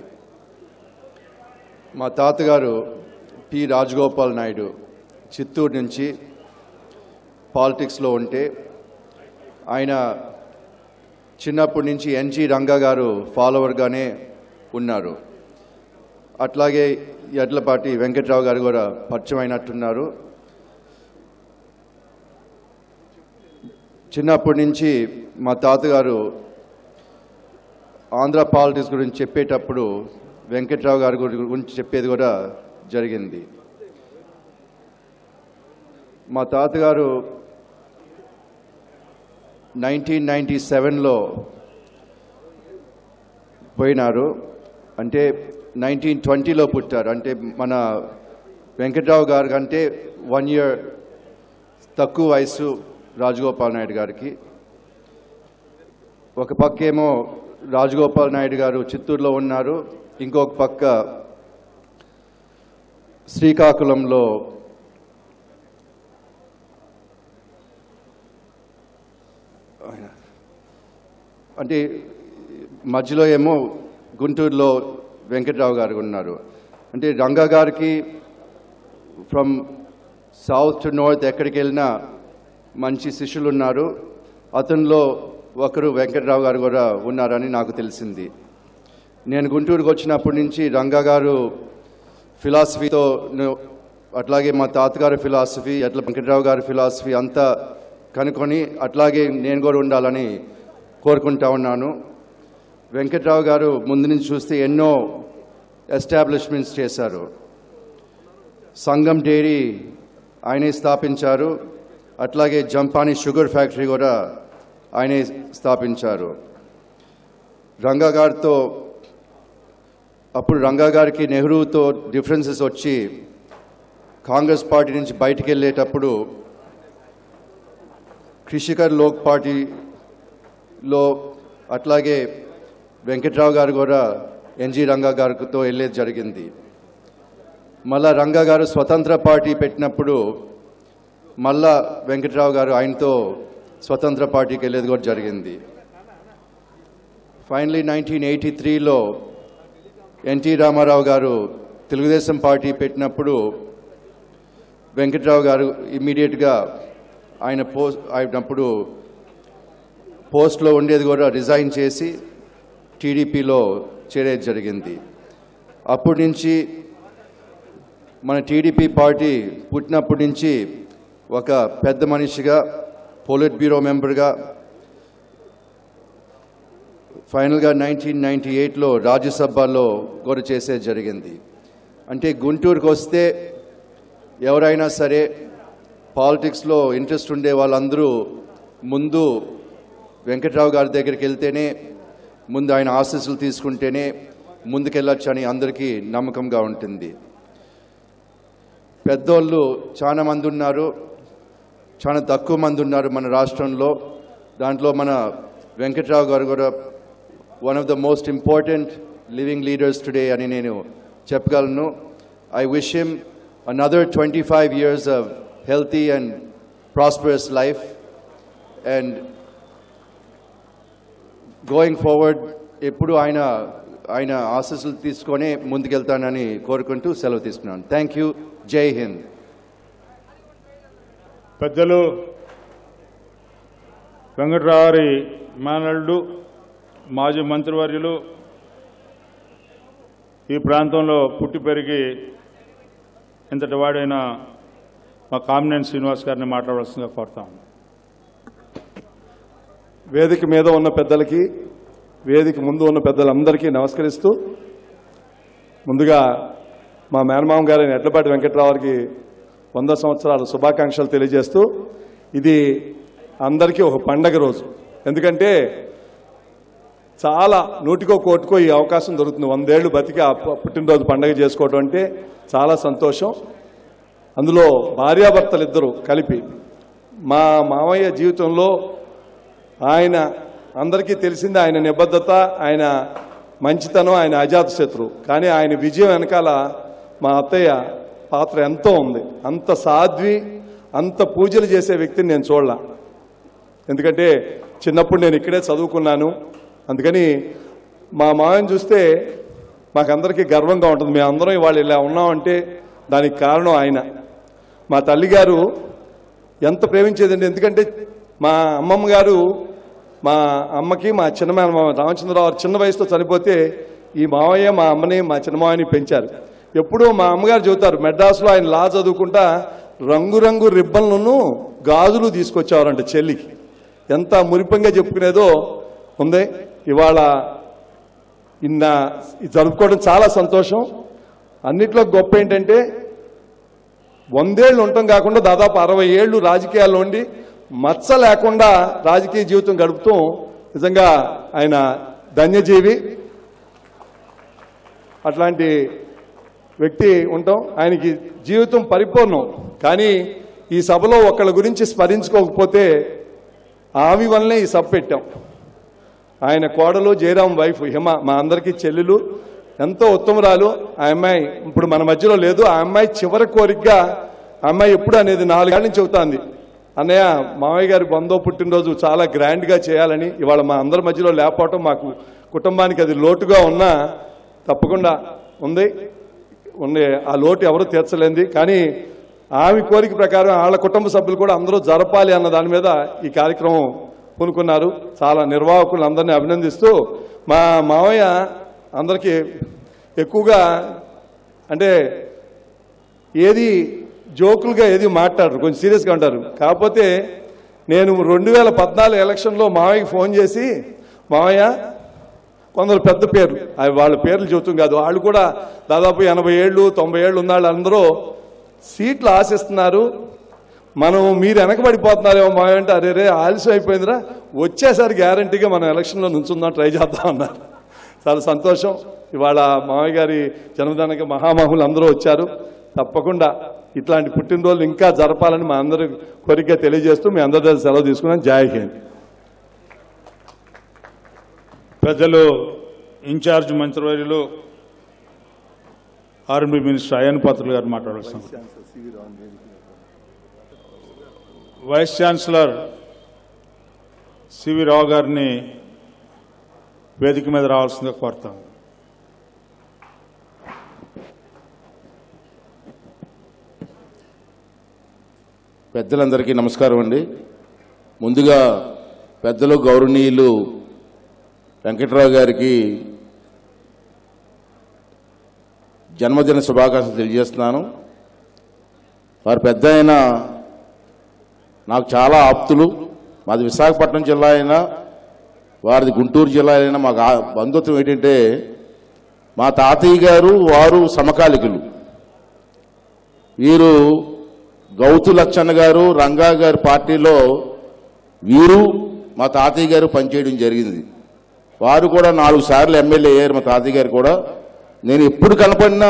మా తాతగారు పి రాజగోపాల్ నాయుడు చిత్తూరు నుంచి పాలిటిక్స్లో ఉంటే ఆయన చిన్నప్పటి నుంచి ఎన్జి రంగా గారు ఫాలోవర్గానే ఉన్నారు అట్లాగే ఎడ్లపాటి వెంకట్రావు గారు కూడా పరిచయం అయినట్టున్నారు చిన్నప్పటి నుంచి మా తాతగారు ఆంధ్ర పాలిటిక్స్ గురించి చెప్పేటప్పుడు వెంకట్రావు గారి గురి- గురించి చెప్పేది కూడా జరిగింది మా తాతగారు నైన్టీన్ నైంటీ సెవెన్లో పోయినారు అంటే నైన్టీన్ ట్వంటీలో పుట్టారు అంటే మన వెంకట్రావు గారి కంటే వన్ ఇయర్ తక్కువ వయసు రాజగోపాల్ నాయుడు గారికి ఒక పక్క ఏమో రాజగోపాల్ నాయుడు గారు చిత్తూరులో ఉన్నారు ఇంకొక పక్క శ్రీకాకుళంలో అంటే మధ్యలో ఏమో గుంటూరులో వెంకట్రావు గారు ఉన్నారు అంటే రంగా గారికి ఫ్రమ్ సౌత్ టు నార్త్ ఎక్కడికి వెళ్ళినా మంచి శిష్యులు ఉన్నారు అతనిలో ఒకరు వెంకట్రావు గారు కూడా ఉన్నారని నాకు తెలిసింది నేను గుంటూరుకు వచ్చినప్పటి నుంచి రంగా గారు ఫిలాసఫీతో ను- అట్లాగే మా తాతగారి ఫిలాసఫీ అట్లా వెంకట్రావు గారి ఫిలాసఫీ అంతా కనుక్కొని అట్లాగే నేను కూడా ఉండాలని కోరుకుంటా ఉన్నాను వెంకట్రావు గారు ముందు నుంచి చూస్తే ఎన్నో ఎస్టాబ్లిష్మెంట్స్ చేశారు సంగం డైరీ ఆయనే స్థాపించారు అట్లాగే జంపాని షుగర్ ఫ్యాక్టరీ కూడా ఆయనే స్థాపించారు రంగా గారితో అప్పుడు రంగా గారికి నెహ్రూతో డిఫరెన్సెస్ వచ్చి కాంగ్రెస్ పార్టీ నుంచి బయటికి వెళ్ళేటప్పుడు కృషికర్ లోక్ పార్టీలో అట్లాగే వెంకట్రావు గారు కూడా ఎన్జి రంగా గారితో వెళ్ళేది జరిగింది మళ్ళా రంగా గారు స్వతంత్ర పార్టీ పెట్టినప్పుడు మళ్ళా వెంకట్రావు గారు ఆయనతో స్వతంత్ర పార్టీకి వెళ్ళేది కూడా జరిగింది ఫైనలీ నైన్టీన్ ఎయిటీ త్రీలో ఎన్టీ రామారావు గారు తెలుగుదేశం పార్టీ పెట్టినప్పుడు వెంకట్రావు గారు ఇమ్మీడియట్గా ఆయన పోస్ట్ అయినప్పుడు పోస్ట్లో ఉండేది కూడా రిజైన్ చేసి టీడీపీలో చేరేది జరిగింది అప్పటి నుంచి మన టీడీపీ పార్టీ పుట్టినప్పటి నుంచి ఒక పెద్ద మనిషిగా పోలిట్ బ్యూరో మెంబర్గా ఫైనల్గా నైన్టీన్ నైంటీ ఎయిట్లో రాజ్యసభలో కూడా చేసేది జరిగింది అంటే గుంటూరుకు వస్తే ఎవరైనా సరే పాలిటిక్స్లో ఇంట్రెస్ట్ ఉండే వాళ్ళందరూ ముందు వెంకట్రావు గారి దగ్గరికి వెళ్తేనే ముందు ఆయన ఆశీస్సులు తీసుకుంటేనే ముందుకెళ్ళొచ్చని అందరికీ నమ్మకంగా ఉంటుంది పెద్దోళ్ళు చాలా మంది ఉన్నారు చాలా తక్కువ మంది ఉన్నారు మన రాష్ట్రంలో దాంట్లో మన వెంకట్రావు గారు కూడా one of the most important living leaders today అని నేను చెప్పగలను I wish him another twenty five years of healthy and prosperous life and going forward ఎప్పుడు ఆయన ఆయన ఆశీస్సులు తీసుకొని ముందుకెళ్తానని కోరుకుంటూ సెలవు తీసుకున్నాను థ్యాంక్ యూ జై హింద్ పెద్దలు వెంకట్రావారి మేనల్డు మాజీ మంత్రివర్యులు ఈ ప్రాంతంలో పుట్టి పెరిగి ఇంతటి వాడైన మా కామినేని శ్రీనివాస్ గారిని మాట్లాడవలసిందిగా కోరుతాం వేదిక మీద ఉన్న పెద్దలకి వేదిక ముందు ఉన్న పెద్దలందరికీ నమస్కరిస్తూ ముందుగా మా మేనమామ గారైన ఎడ్లపాటి వెంకట్రావుకి వంద సంవత్సరాల శుభాకాంక్షలు తెలియజేస్తూ ఇది అందరికీ ఒక పండగ రోజు ఎందుకంటే చాలా నూటికో కోటికో ఈ అవకాశం దొరుకుతుంది వందేళ్లు బతికి ఆ పు- పుట్టినరోజు పండగ చేసుకోవడం అంటే చాలా సంతోషం అందులో భార్యాభర్తలు ఇద్దరు కలిపి మా మామయ్య జీవితంలో ఆయన అందరికీ తెలిసింది ఆయన నిబద్ధత ఆయన మంచితనం ఆయన అజాత శత్రు కానీ ఆయన విజయం వెనకాల మా అత్తయ్య పాత్ర ఎంతో ఉంది అంత సాధ్వి అంత పూజలు చేసే వ్యక్తిని నేను చూడలా ఎందుకంటే చిన్నప్పుడు నేను ఇక్కడే చదువుకున్నాను అందుకని మా మామని చూస్తే మాకందరికీ గర్వంగా ఉంటుంది మేము అందరం ఇవాళ ఇలా ఉన్నామంటే దానికి కారణం ఆయన మా తల్లిగారు ఎంత ప్రేమించేదండి ఎందుకంటే మా అమ్మమ్మ గారు మా అమ్మకి మా చిన్న మేనమామ రామచంద్రరావు గారు చిన్న వయసులో చనిపోతే ఈ మావయ్య మా అమ్మని మా చిన్నమావని పెంచారు ఎప్పుడూ మా అమ్మగారు చెబుతారు మెడ్రాస్లో ఆయన లా చదువుకుంటా రంగురంగు రిబ్బన్లను గాజులు తీసుకొచ్చేవారంట చెల్లికి ఎంత మురిపంగా చెప్పుకునేదో ఉంది ఇవాళ ఇన్న ఇది జరుపుకోవడం చాలా సంతోషం అన్నిట్లో గొప్ప ఏంటంటే వందేళ్లు ఉండటం కాకుండా దాదాపు అరవై ఏళ్ళు రాజకీయాల్లో ఉండి మచ్చ లేకుండా రాజకీయ జీవితం గడుపుతూ నిజంగా ఆయన ధన్యజీవి అట్లాంటి వ్యక్తి ఉంటాం ఆయనకి జీవితం పరిపూర్ణం కానీ ఈ సభలో ఒకళ్ళ గురించి స్మరించుకోకపోతే ఆమె వల్లనే ఈ సభ పెట్టాం ఆయన కోడలు జయరాం వైఫ్ హిమ మా అందరికీ చెల్లెలు ఎంతో ఉత్తమరాలు ఆ అమ్మాయి ఇప్పుడు మన మధ్యలో లేదు ఆ అమ్మాయి చివరి కోరికగా ఆ అమ్మాయి ఎప్పుడు అనేది నాలుగేళ్ల నుంచి చెబుతాంది అన్నయ్య మామయ్య గారి బంధో పుట్టినరోజు చాలా గ్రాండ్గా చేయాలని ఇవాళ మా అందరి మధ్యలో లేకపోవటం మాకు కుటుంబానికి అది లోటుగా ఉన్నా తప్పకుండా ఉంది ఉంది ఆ లోటు ఎవరు తీర్చలేంది కానీ ఆమె కోరిక ప్రకారం వాళ్ళ కుటుంబ సభ్యులు కూడా అందరూ జరపాలి అన్న దాని మీద ఈ కార్యక్రమం పూనుకున్నారు చాలా నిర్వాహకులు అందరినీ అభినందిస్తూ మా మావయ్య అందరికీ ఎక్కువగా అంటే ఏది జోకులుగా ఏది మాట్లాడరు కొంచెం సీరియస్గా ఉంటారు కాకపోతే నేను రెండు వేల పద్నాలుగు ఎలక్షన్లో మావయ్యకి ఫోన్ చేసి మావయ్య కొందరు పెద్ద పేర్లు అవి వాళ్ళ పేర్లు చెబుతాం కాదు వాళ్ళు కూడా దాదాపు ఎనభై ఏళ్ళు తొంభై ఏళ్ళు ఉన్న వాళ్ళందరూ సీట్లు ఆశిస్తున్నారు మనం మీరు వెనకబడిపోతున్నారేమో మా అంటే అరే రే ఆలస్యం అయిపోయిందిరా వచ్చేసరి గ్యారంటీగా మనం ఎలక్షన్లో నుంచుందాం ట్రై చేద్దాం అన్నారు చాలా సంతోషం ఇవాళ మామయ్య గారి జన్మదినానికి మహామహులు అందరూ వచ్చారు తప్పకుండా ఇట్లాంటి పుట్టినరోజులు ఇంకా జరపాలని మా అందరి కోరిక తెలియజేస్తూ మీ అందరి దగ్గర సెలవు తీసుకున్నాం జై హింద్ పెద్దలు ఇన్ఛార్జ్ మంత్రివర్యులు ఆర్ఎంపీ మినిస్టర్ అయ్యన్ పాత్రులు గారు మాట్లాడాల్సింది వైస్ ఛాన్సలర్ సివి రావు గారిని వేదిక మీద రావాల్సిందిగా కోరుతాం పెద్దలందరికీ నమస్కారం అండి ముందుగా పెద్దలు గౌరవనీయులు వెంకట్రావు గారికి జన్మదిన శుభాకాంక్షలు తెలియజేస్తున్నాను వారి పెద్ద ఆయన నాకు చాలా ఆప్తులు మాది విశాఖపట్నం జిల్లా అయినా వారిది గుంటూరు జిల్లా అయినా మాకు ఆ బంధుత్వం ఏంటంటే మా తాతయ్య గారు వారు సమకాలికులు వీరు గౌతు లచ్చన్న గారు రంగా గారి పార్టీలో వీరు మా తాతయ్య గారు పనిచేయడం జరిగింది వారు కూడా నాలుగు సార్లు ఎమ్మెల్యే అయ్యారు మా తాతయ్య గారు కూడా నేను ఎప్పుడు కనపడినా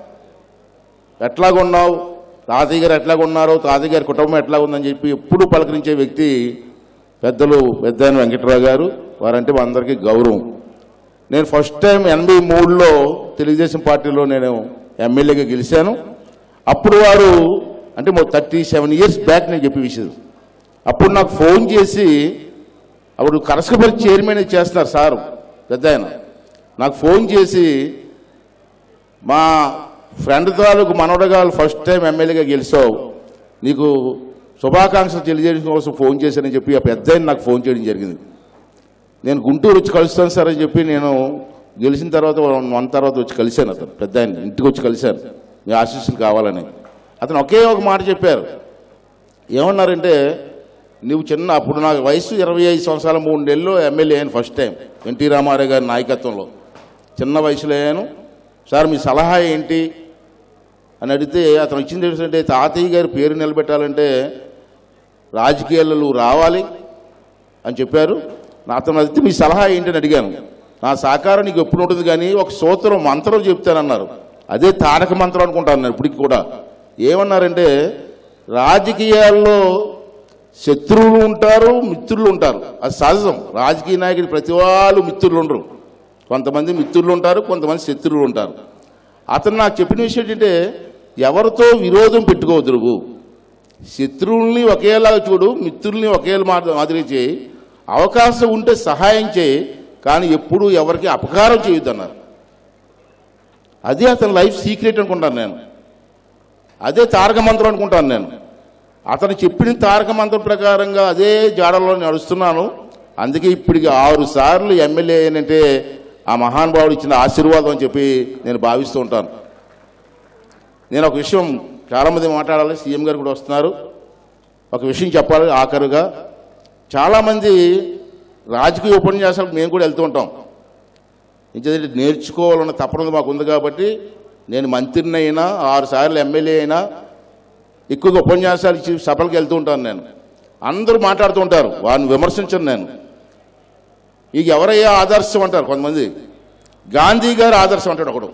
ఎట్లాగున్నావు తాతయ్య గారు ఎట్లాగున్నారో తాతయ్య గారి కుటుంబం ఎట్లాగుందని చెప్పి ఎప్పుడు పలకరించే వ్యక్తి పెద్దలు పెద్దాయన వెంకటరావు గారు వారంటే మా అందరికీ గౌరవం నేను ఫస్ట్ టైం ఎనభై మూడులో తెలుగుదేశం పార్టీలో నేను ఎమ్మెల్యేగా గెలిచాను అప్పుడు వారు అంటే థర్టీ సెవెన్ ఇయర్స్ బ్యాక్ నేను చెప్పే విషయం అప్పుడు నాకు ఫోన్ చేసి అప్పుడు కరసకపల్లి చైర్మన్ చేస్తున్నారు సార్ పెద్ద ఆయన నాకు ఫోన్ చేసి మా ఫ్రెండ్ తాలూకు మనవడగాలు ఫస్ట్ టైం ఎమ్మెల్యేగా గెలిచావు నీకు శుభాకాంక్షలు తెలియజేయడం కోసం ఫోన్ చేశానని చెప్పి ఆ పెద్ద ఆయన నాకు ఫోన్ చేయడం జరిగింది నేను గుంటూరు వచ్చి కలుస్తాను సార్ అని చెప్పి నేను గెలిచిన తర్వాత వన్ తర్వాత వచ్చి కలిశాను అతను పెద్ద ఆయన ఇంటికి వచ్చి కలిశాను మీ ఆశీస్సులు కావాలని అతను ఒకే ఒక మాట చెప్పారు ఏమన్నారంటే నువ్వు చిన్న అప్పుడు నాకు వయసు ఇరవై ఐదు సంవత్సరాల మూడు నెలలు ఎమ్మెల్యే అయ్యాను ఫస్ట్ టైం ఎన్టీ రామారావు గారి నాయకత్వంలో చిన్న వయసులో అయ్యాను సార్ మీ సలహా ఏంటి అని అడిగితే అతను ఇచ్చింది ఏంటంటే తాతయ్య గారి పేరు నిలబెట్టాలంటే రాజకీయాల్లో నువ్వు రావాలి అని చెప్పారు నా అతను అడిగితే మీ సలహా ఏంటని అడిగాను నా సహకారం నీకు ఎప్పుడు ఉంటుంది కానీ ఒక సూత్రం మంత్రం చెప్తానన్నారు అదే తారక మంత్రం అనుకుంటాను నేను ఇప్పటికి కూడా ఏమన్నారంటే రాజకీయాల్లో శత్రువులు ఉంటారు మిత్రులు ఉంటారు అది సహజం రాజకీయ నాయకుడు ప్రతి వాళ్ళు మిత్రులు ఉండరు కొంతమంది మిత్రులు ఉంటారు కొంతమంది శత్రువులు ఉంటారు అతను నాకు చెప్పిన విషయం ఏంటంటే ఎవరితో విరోధం పెట్టుకోవద్దు నువ్వు శత్రువుల్ని ఒకేలాగా చూడు మిత్రుల్ని ఒకేలా మా- మాదిరి చేయి అవకాశం ఉంటే సహాయం చేయి కానీ ఎప్పుడూ ఎవరికి అపకారం చేయొద్దన్నారు అదే అతని లైఫ్ సీక్రెట్ అనుకుంటాను నేను అదే తారక మంత్రం అనుకుంటాను నేను అతను చెప్పిన తారక మంత్రం ప్రకారంగా అదే జాడలో నడుస్తున్నాను అందుకే ఇప్పటికి ఆరు సార్లు ఎమ్మెల్యే అయినంటే ఆ మహానుభావుడు ఇచ్చిన ఆశీర్వాదం అని చెప్పి నేను భావిస్తూ ఉంటాను నేను ఒక విషయం చాలామంది మాట్లాడాలి సీఎం గారు కూడా వస్తున్నారు ఒక విషయం చెప్పాలి ఆఖరుగా చాలామంది రాజకీయ ఉపన్యాసాలకు మేము కూడా వెళ్తూ ఉంటాం ఇంకేదంటే నేర్చుకోవాలన్న తపన మాకు ఉంది కాబట్టి నేను మంత్రిని అయినా ఆరు సార్లు ఎమ్మెల్యే అయినా ఎక్కువగా ఉపన్యాసాలు ఇచ్చి సభలకు వెళ్తూ ఉంటాను నేను అందరూ మాట్లాడుతూ ఉంటారు వారిని విమర్శించను నేను ఇక ఎవరయ్యా ఆదర్శం అంటారు కొంతమంది గాంధీ గారు ఆదర్శం అంటాడు ఒకడు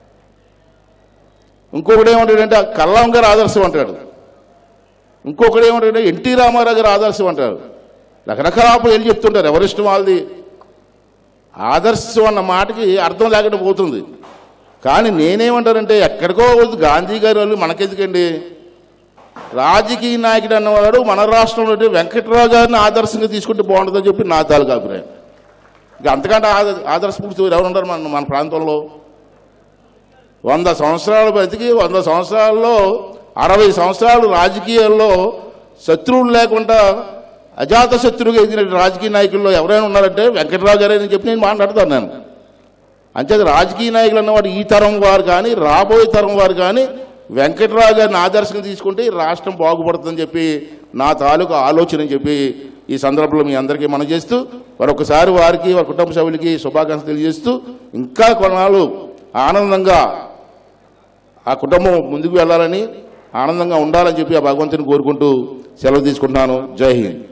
ఇంకొకడు ఏమంటాడంటే కల్లాం గారు ఆదర్శం అంటాడు ఇంకొకడు ఏమంటాడంటే ఎన్టీ రామారావు గారు ఆదర్శం అంటారు రకరకాల వెళ్ళి చెప్తుంటారు ఎవరిష్టం వాళ్ళది ఆదర్శం అన్న మాటకి అర్థం లేకుండా పోతుంది కానీ నేనేమంటానంటే ఎక్కడికో వద్దు గాంధీ గారి వాళ్ళు మనకెందుకండి రాజకీయ నాయకుడు అన్నవాడు మన రాష్ట్రంలో ఉండే వెంకట్రావు గారిని ఆదర్శంగా తీసుకుంటే బాగుంటుందని చెప్పి నా తాలూకు అభిప్రాయం ఇక అంతకంటే ఆద- ఆదర్శపూర్తి ఎవరు ఉండరు మన మన ప్రాంతంలో వంద సంవత్సరాలు బతికి వంద సంవత్సరాల్లో అరవై సంవత్సరాలు రాజకీయాల్లో శత్రువులు లేకుండా అజాత శత్రువుగా ఎదిగిన రాజకీయ నాయకుల్లో ఎవరైనా ఉన్నారంటే వెంకటరావు గారే అని చెప్పి నేను మాట్లాడతాను నేను అంచేది రాజకీయ నాయకులు అన్నవాడు ఈ తరం వారు కానీ రాబోయే తరం వారు కానీ వెంకటరావు గారిని ఆదర్శంగా తీసుకుంటే ఈ రాష్ట్రం బాగుపడుతుందని చెప్పి నా తాలూకు ఆలోచన అని చెప్పి ఈ సందర్భంలో మీ అందరికీ మనం చేస్తూ మరొకసారి వారికి వారి కుటుంబ సభ్యులకి శుభాకాంక్షలు తెలియజేస్తూ ఇంకా కొన్నాళ్ళు ఆనందంగా ఆ కుటుంబం ముందుకు వెళ్ళాలని ఆనందంగా ఉండాలని చెప్పి ఆ భగవంతుని కోరుకుంటూ సెలవు తీసుకుంటున్నాను జై హింద్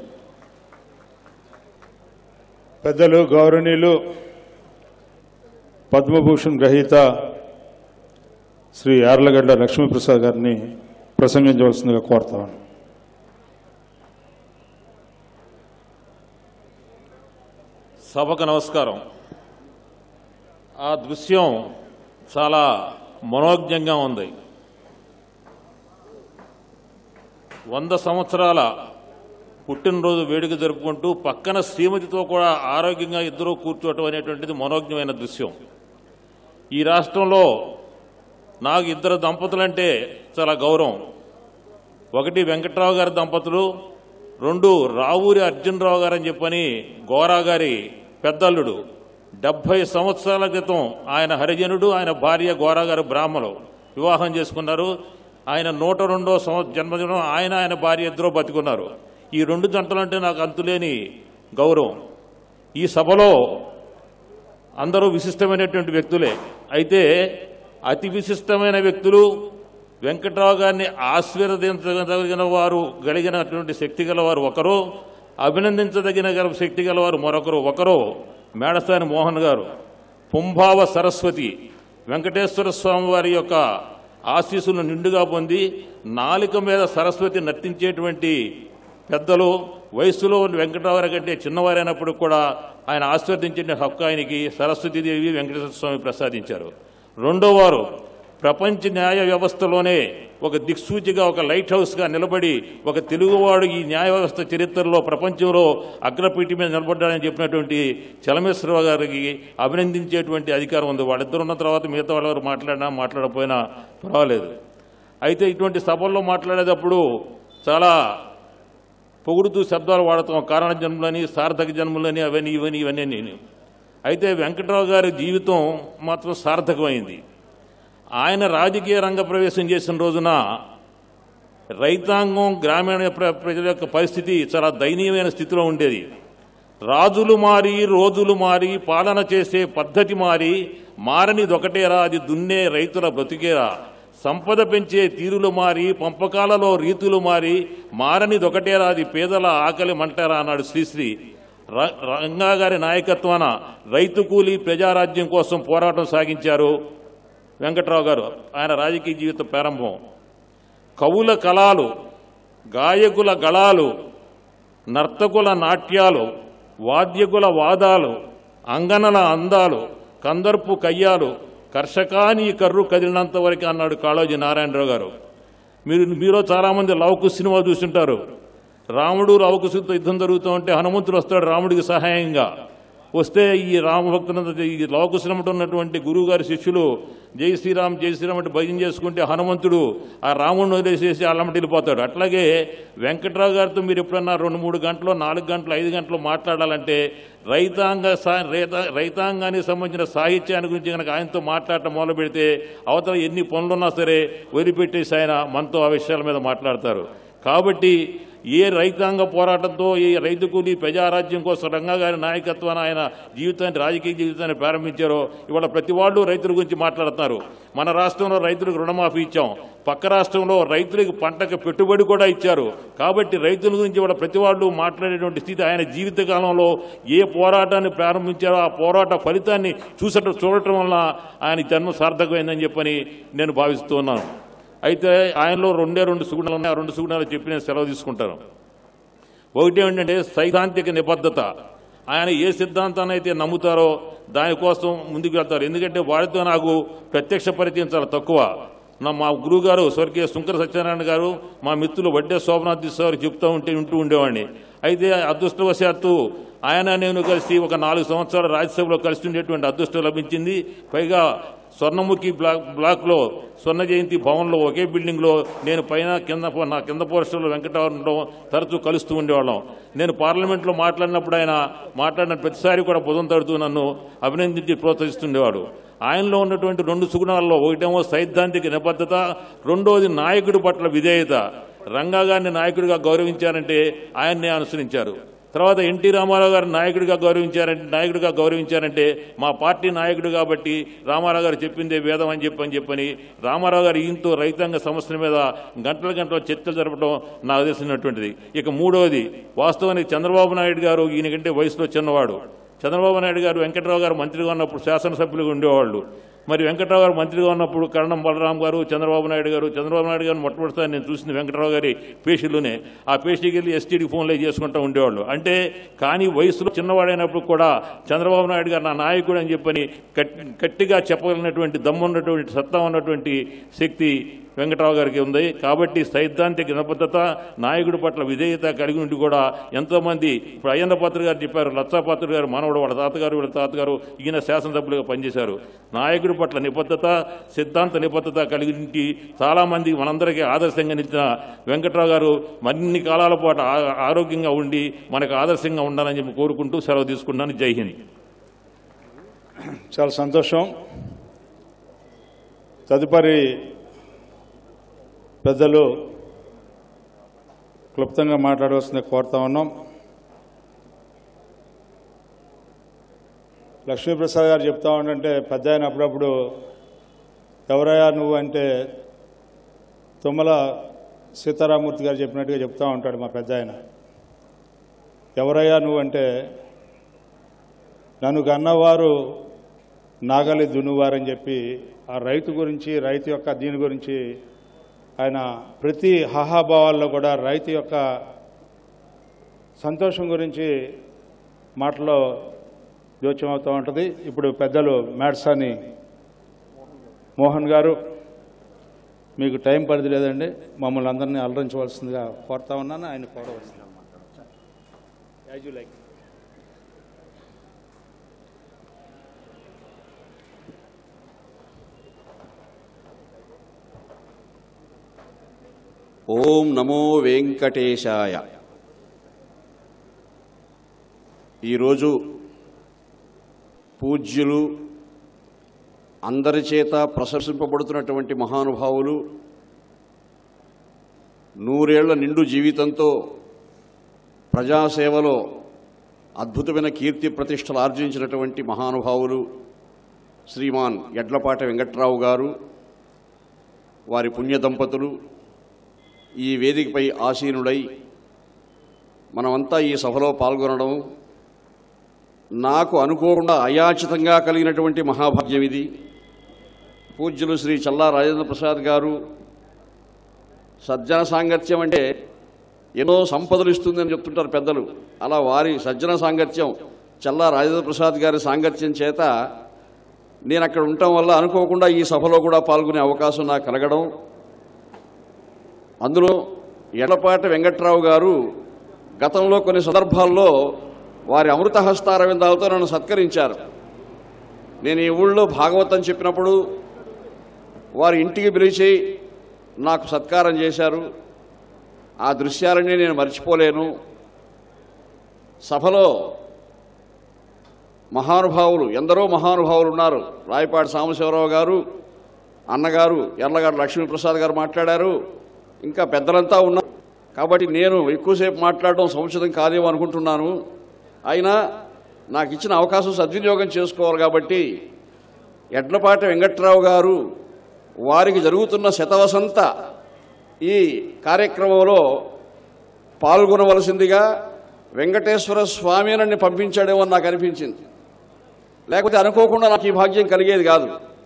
పెద్దలు గౌరవనీయులు పద్మభూషణ్ గ్రహీత శ్రీ యార్లగడ్డ లక్ష్మీప్రసాద్ గారిని ప్రసంగించవలసిందిగా కోరుతాను సభకు నమస్కారం ఆ దృశ్యం చాలా మనోజ్ఞంగా ఉంది వంద సంవత్సరాల పుట్టినరోజు వేడుక జరుపుకుంటూ పక్కన శ్రీమతితో కూడా ఆరోగ్యంగా ఇద్దరూ కూర్చోవటం అనేటువంటిది మనోజ్ఞమైన దృశ్యం ఈ రాష్ట్రంలో నాకు ఇద్దరు దంపతులంటే చాలా గౌరవం ఒకటి వెంకట్రావు గారి దంపతులు రెండు రావూరి అర్జునరావు గారు అని చెప్పని గోరా గారి పెద్దల్లుడు డెబ్బై సంవత్సరాల క్రితం ఆయన హరిజనుడు ఆయన భార్య గోరా గారు బ్రాహ్మలు వివాహం చేసుకున్నారు ఆయన నూట రెండో సంవత్సరం జన్మదినం ఆయన ఆయన భార్య ఇద్దరు బతికున్నారు ఈ రెండు జంటలంటే నాకు అంతులేని గౌరవం ఈ సభలో అందరూ విశిష్టమైనటువంటి వ్యక్తులే అయితే అతి విశిష్టమైన వ్యక్తులు వెంకట్రావు గారిని ఆశీర్వదించగలిగిన వారు కలిగినటువంటి శక్తి గలవారు ఒకరు అభినందించదగిన గల శక్తి గలవారు మరొకరు ఒకరు మేడసాని మోహన్ గారు పుంభావ సరస్వతి వెంకటేశ్వర స్వామి వారి యొక్క ఆశీస్సులను నిండుగా పొంది నాలుక మీద సరస్వతి నర్తించేటువంటి పెద్దలు వయస్సులో ఉన్న వెంకటరావు గారి కంటే చిన్నవారైనప్పుడు కూడా ఆయన ఆశీర్వదించిన హక్కు ఆయనకి సరస్వతీదేవి వెంకటేశ్వర స్వామి ప్రసాదించారు రెండో వారు ప్రపంచ న్యాయ వ్యవస్థలోనే ఒక దిక్సూచిగా ఒక లైట్ హౌస్గా నిలబడి ఒక తెలుగువాడు ఈ న్యాయ వ్యవస్థ చరిత్రలో ప్రపంచంలో అగ్రపీఠి మీద నిలబడ్డాడని చెప్పినటువంటి చలమేశ్వరరావు గారికి అభినందించేటువంటి అధికారం ఉంది వాళ్ళిద్దరు ఉన్న తర్వాత మిగతా వాళ్ళెవరు మాట్లాడినా మాట్లాడకపోయినా పర్వాలేదు అయితే ఇటువంటి సభల్లో మాట్లాడేటప్పుడు చాలా పొగుడుతూ శబ్దాలు వాడతాం కారణ జన్మలని సార్థక జన్మలని అవన్నీ ఇవన్నీ ఇవన్నీ నేను అయితే వెంకట్రావు గారి జీవితం మాత్రం సార్థకమైంది ఆయన రాజకీయ రంగ ప్రవేశం చేసిన రోజున రైతాంగం గ్రామీణ ప్ర- ప్రజల యొక్క పరిస్థితి చాలా దయనీయమైన స్థితిలో ఉండేది రాజులు మారి రోజులు మారి పాలన చేసే పద్ధతి మారి మారనిదొకటేరా అది దున్నే రైతుల బ్రతికేరా సంపద పెంచే తీరులు మారి పంపకాలలో రీతులు మారి మారనిదొకటేరా అది పేదల ఆకలి మంటారా అన్నాడు శ్రీశ్రీ ర- రంగా గారి నాయకత్వాన రైతు కూలీ ప్రజారాజ్యం కోసం పోరాటం సాగించారు వెంకట్రావు గారు ఆయన రాజకీయ జీవిత ప్రారంభం కవుల కళాలు గాయకుల గళాలు నర్తకుల నాట్యాలు వాద్యకుల వాదాలు అంగనల అందాలు కందర్పు కయ్యాలు కర్షకాని కర్రు కదిలినంత వరకు అన్నాడు కాళోజీ నారాయణరావు గారు మీరు మీలో చాలామంది లవకు సినిమా చూస్తుంటారు రాముడు లవకుశుతో యుద్ధం జరుగుతూ ఉంటే హనుమంతుడు వస్తాడు రాముడికి సహాయంగా వస్తే ఈ రామభక్తులంతా ఈ లవకుశలమట ఉన్నటువంటి గురువు గారి శిష్యులు జై శ్రీరామ్ జై శ్రీరామ్ అంటే భజన చేసుకుంటే హనుమంతుడు ఆ రాముడిని వదిలేసేసి అల్లమటి వెళ్ళిపోతాడు అట్లాగే వెంకట్రావు గారితో మీరు ఎప్పుడన్నా రెండు మూడు గంటలు నాలుగు గంటలు ఐదు గంటలు మాట్లాడాలంటే రైతాంగ సా- రైతా- రైతాంగానికి సంబంధించిన సాహిత్యాన్ని గురించి కనుక ఆయనతో మాట్లాడటం మొదలు పెడితే అవతల ఎన్ని పనులున్నా సరే వదిలిపెట్టేసి ఆయన మనతో ఆ విషయాల మీద మాట్లాడతారు కాబట్టి ఏ రైతాంగ పోరాటంతో ఈ రైతు కూలీ ప్రజారాజ్యం కోసం రంగా గారి నాయకత్వాన ఆయన జీవితాన్ని రాజకీయ జీవితాన్ని ప్రారంభించారో ఇవాళ ప్రతి వాళ్ళు రైతుల గురించి మాట్లాడుతున్నారు మన రాష్ట్రంలో రైతులకు రుణమాఫీ ఇచ్చాం పక్క రాష్ట్రంలో రైతులకు పంటకు పెట్టుబడి కూడా ఇచ్చారు కాబట్టి రైతుల గురించి ఇవాళ ప్రతి వాళ్ళు మాట్లాడేటువంటి స్థితి ఆయన జీవిత కాలంలో ఏ పోరాటాన్ని ప్రారంభించారో ఆ పోరాట ఫలితాన్ని చూసట చూడటం వల్ల ఆయన జన్మ సార్థకమైందని చెప్పని నేను భావిస్తున్నాను అయితే ఆయనలో రెండే రెండు సుగుణాలు ఉన్నాయి ఆ రెండు సుగుణాలు చెప్పి నేను సెలవు తీసుకుంటాను ఒకటి ఏంటంటే సైద్ధాంతిక నిబద్ధత ఆయన ఏ సిద్ధాంతాన్ని అయితే నమ్ముతారో దానికోసం ముందుకు వెళ్తారు ఎందుకంటే వారితో నాకు ప్రత్యక్ష పరిచయం చాలా తక్కువ నా మా గురువు గారు స్వర్గీయ శంకర సత్యనారాయణ గారు మా మిత్రులు వడ్డే శోభనాథ్ సార్ చెప్తూ ఉంటే వింటూ ఉండేవాడిని అయితే అదృష్టవశాత్తు ఆయన నేను కలిసి ఒక నాలుగు సంవత్సరాలు రాజ్యసభలో కలిసి ఉండేటువంటి అదృష్టం లభించింది పైగా స్వర్ణముఖి బ్లాక్ బ్లాక్లో స్వర్ణ జయంతి భవన్లో ఒకే బిల్డింగ్లో నేను పైన కింద పో- నా కింద పోస్టర్లో వెంకటవరంలో తరచూ కలుస్తూ ఉండేవాళ్ళం నేను పార్లమెంట్లో మాట్లాడినప్పుడు ఆయన మాట్లాడిన ప్రతిసారి కూడా బుధం తడుతూ నన్ను అభినందించి ప్రోత్సహిస్తుండేవాడు ఆయనలో ఉన్నటువంటి రెండు సుగుణాల్లో ఒకటేమో సైద్ధాంతిక నిబద్ధత రెండోది నాయకుడి పట్ల విధేయత రంగా గారిని నాయకుడిగా గౌరవించారంటే ఆయన్నే అనుసరించారు తర్వాత ఎన్టీ రామారావు గారు నాయకుడిగా గౌరవించారంటే నాయకుడిగా గౌరవించారంటే మా పార్టీ నాయకుడు కాబట్టి రామారావు గారు చెప్పిందే వేదం అని చెప్పని చెప్పని రామారావు గారు ఈయంతో రైతాంగ సమస్యల మీద గంటల గంటల చర్చలు జరపడం నాకు తెలిసినటువంటిది ఇక మూడవది వాస్తవానికి చంద్రబాబు నాయుడు గారు ఈయన కంటే వయసులో చిన్నవాడు చంద్రబాబు నాయుడు గారు వెంకట్రావు గారు మంత్రిగా ఉన్నప్పుడు శాసనసభ్యులుగా ఉండేవాళ్ళు మరి వెంకట్రావు గారు మంత్రిగా ఉన్నప్పుడు కరణం బలరాం గారు చంద్రబాబు నాయుడు గారు చంద్రబాబు నాయుడు గారు మొట్టమొదటిసారి నేను చూసింది వెంకట్రావు గారి పేషీలోనే ఆ పేషీకి వెళ్ళి ఎస్టీడీ ఫోన్లో చేసుకుంటూ ఉండేవాళ్ళు అంటే కానీ వయసులో చిన్నవాడైనప్పుడు కూడా చంద్రబాబు నాయుడు గారు నా నాయకుడు అని చెప్పని గట్- గట్టిగా చెప్పగలిగినటువంటి దమ్మున్నటువంటి సత్తా ఉన్నటువంటి శక్తి వెంకట్రావు గారికి ఉంది కాబట్టి సైద్ధాంతిక నిబద్ధత నాయకుడి పట్ల విధేయత కలిగి ఉండి కూడా ఎంతో మంది ఇప్పుడు అయ్యన్న పాత్ర గారు చెప్పారు లచ్చాపాత్ర గారు మనవడు వాళ్ళ తాతగారు వీళ్ళ తాతగారు ఈయన శాసనసభ్యులుగా పనిచేశారు నాయకుడి పట్ల నిబద్ధత సిద్ధాంత నిబద్ధత కలిగి ఉండి చాలా మంది మనందరికీ ఆదర్శంగా నిలిచిన వెంకట్రావు గారు మరిన్ని కాలాల పాటు ఆ- ఆరోగ్యంగా ఉండి మనకు ఆదర్శంగా ఉండాలని చెప్పి కోరుకుంటూ సెలవు తీసుకున్నాను జై హింద్ చాలా సంతోషం తదుపరి పెద్దలు క్లుప్తంగా మాట్లాడవలసింది కోరుతా ఉన్నాం లక్ష్మీప్రసాద్ గారు చెప్తా ఉండంటే పెద్ద ఆయన అప్పుడప్పుడు ఎవరయ్యా నువ్వు అంటే తుమ్మల సీతారామూర్తి గారు చెప్పినట్టుగా చెప్తా ఉంటాడు మా పెద్ద ఆయన ఎవరయ్యా నువ్వు అంటే నన్ను కన్నవారు నాగలి దున్నువారని చెప్పి ఆ రైతు గురించి రైతు యొక్క దీని గురించి ఆయన ప్రతి హాహాభావాల్లో కూడా రైతు యొక్క సంతోషం గురించి మాటలో జోచ్యం అవుతూ ఉంటుంది ఇప్పుడు పెద్దలు మేడ్సాని మోహన్ గారు మీకు టైం పరిధి లేదండి మమ్మల్ని అందరినీ అలరించవలసిందిగా కోరుతా ఉన్నాను ఆయన కోరవలసింది యాజ్ యూ లైక్ ఓం నమో వెంకటేశాయ ఈరోజు పూజ్యులు అందరి చేత ప్రశంసింపబడుతున్నటువంటి మహానుభావులు నూరేళ్ల నిండు జీవితంతో ప్రజాసేవలో అద్భుతమైన కీర్తి ప్రతిష్టలు ఆర్జించినటువంటి మహానుభావులు శ్రీమాన్ ఎడ్లపాట వెంకట్రావు గారు వారి పుణ్య దంపతులు ఈ వేదికపై ఆసీనుడై మనమంతా ఈ సభలో పాల్గొనడం నాకు అనుకోకుండా అయాచితంగా కలిగినటువంటి మహాభాగ్యం ఇది పూజ్యులు శ్రీ చల్లా రాజేంద్ర ప్రసాద్ గారు సజ్జన సాంగత్యం అంటే ఎన్నో సంపదలు ఇస్తుందని చెప్తుంటారు పెద్దలు అలా వారి సజ్జన సాంగత్యం చల్లా రాజేంద్ర ప్రసాద్ గారి సాంగత్యం చేత నేను అక్కడ ఉండటం వల్ల అనుకోకుండా ఈ సభలో కూడా పాల్గొనే అవకాశం నాకు కలగడం అందులో ఎడపాటి వెంకట్రావు గారు గతంలో కొన్ని సందర్భాల్లో వారి అమృత హస్తారవిందాలతో నన్ను సత్కరించారు నేను ఈ ఊళ్ళో భాగవతం చెప్పినప్పుడు వారి ఇంటికి పిలిచి నాకు సత్కారం చేశారు ఆ దృశ్యాలన్నీ నేను మర్చిపోలేను సభలో మహానుభావులు ఎందరో మహానుభావులు ఉన్నారు రాయపాటి సాంబశివరావు గారు అన్నగారు ఎర్లగారు లక్ష్మీప్రసాద్ గారు మాట్లాడారు ఇంకా పెద్దలంతా ఉన్నారు కాబట్టి నేను ఎక్కువసేపు మాట్లాడడం సముచితం కాదేమో అనుకుంటున్నాను అయినా నాకు ఇచ్చిన అవకాశం సద్వినియోగం చేసుకోవాలి కాబట్టి ఎడ్లపాటి వెంకట్రావు గారు వారికి జరుగుతున్న శతవసంత ఈ కార్యక్రమంలో పాల్గొనవలసిందిగా వెంకటేశ్వర స్వామి నన్ను పంపించాడేమో అని నాకు అనిపించింది లేకపోతే అనుకోకుండా నాకు ఈ భాగ్యం కలిగేది కాదు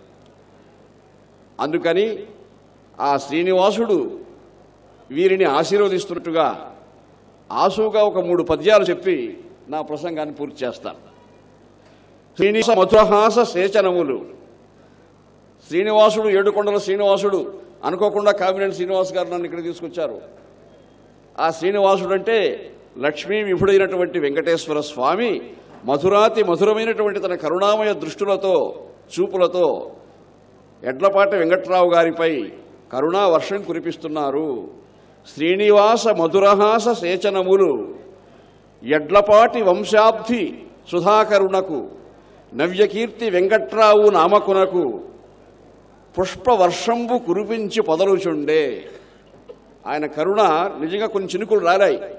అందుకని ఆ శ్రీనివాసుడు వీరిని ఆశీర్వదిస్తున్నట్టుగా ఆసుగా ఒక మూడు పద్యాలు చెప్పి నా ప్రసంగాన్ని పూర్తి చేస్తాను శ్రీనివాస మధురహాస సేచనములు శ్రీనివాసుడు ఏడుకొండల శ్రీనివాసుడు అనుకోకుండా కామినేని శ్రీనివాస్ గారు నన్ను ఇక్కడ తీసుకొచ్చారు ఆ శ్రీనివాసుడు అంటే లక్ష్మీ విభుడైనటువంటి వెంకటేశ్వర స్వామి మధురాతి మధురమైనటువంటి తన కరుణామయ దృష్టులతో చూపులతో ఎడ్లపాటి వెంకట్రావు గారిపై కరుణా వర్షం కురిపిస్తున్నారు శ్రీనివాస మధురహాస సేచనములు ఎడ్లపాటి వంశాబ్ది సుధాకరునకు నవ్యకీర్తి వెంకట్రావు నామకునకు పుష్పవర్షంబు కురిపించి పొదలుచుండే ఆయన కరుణ నిజంగా కొన్ని చినుకులు రాలాయి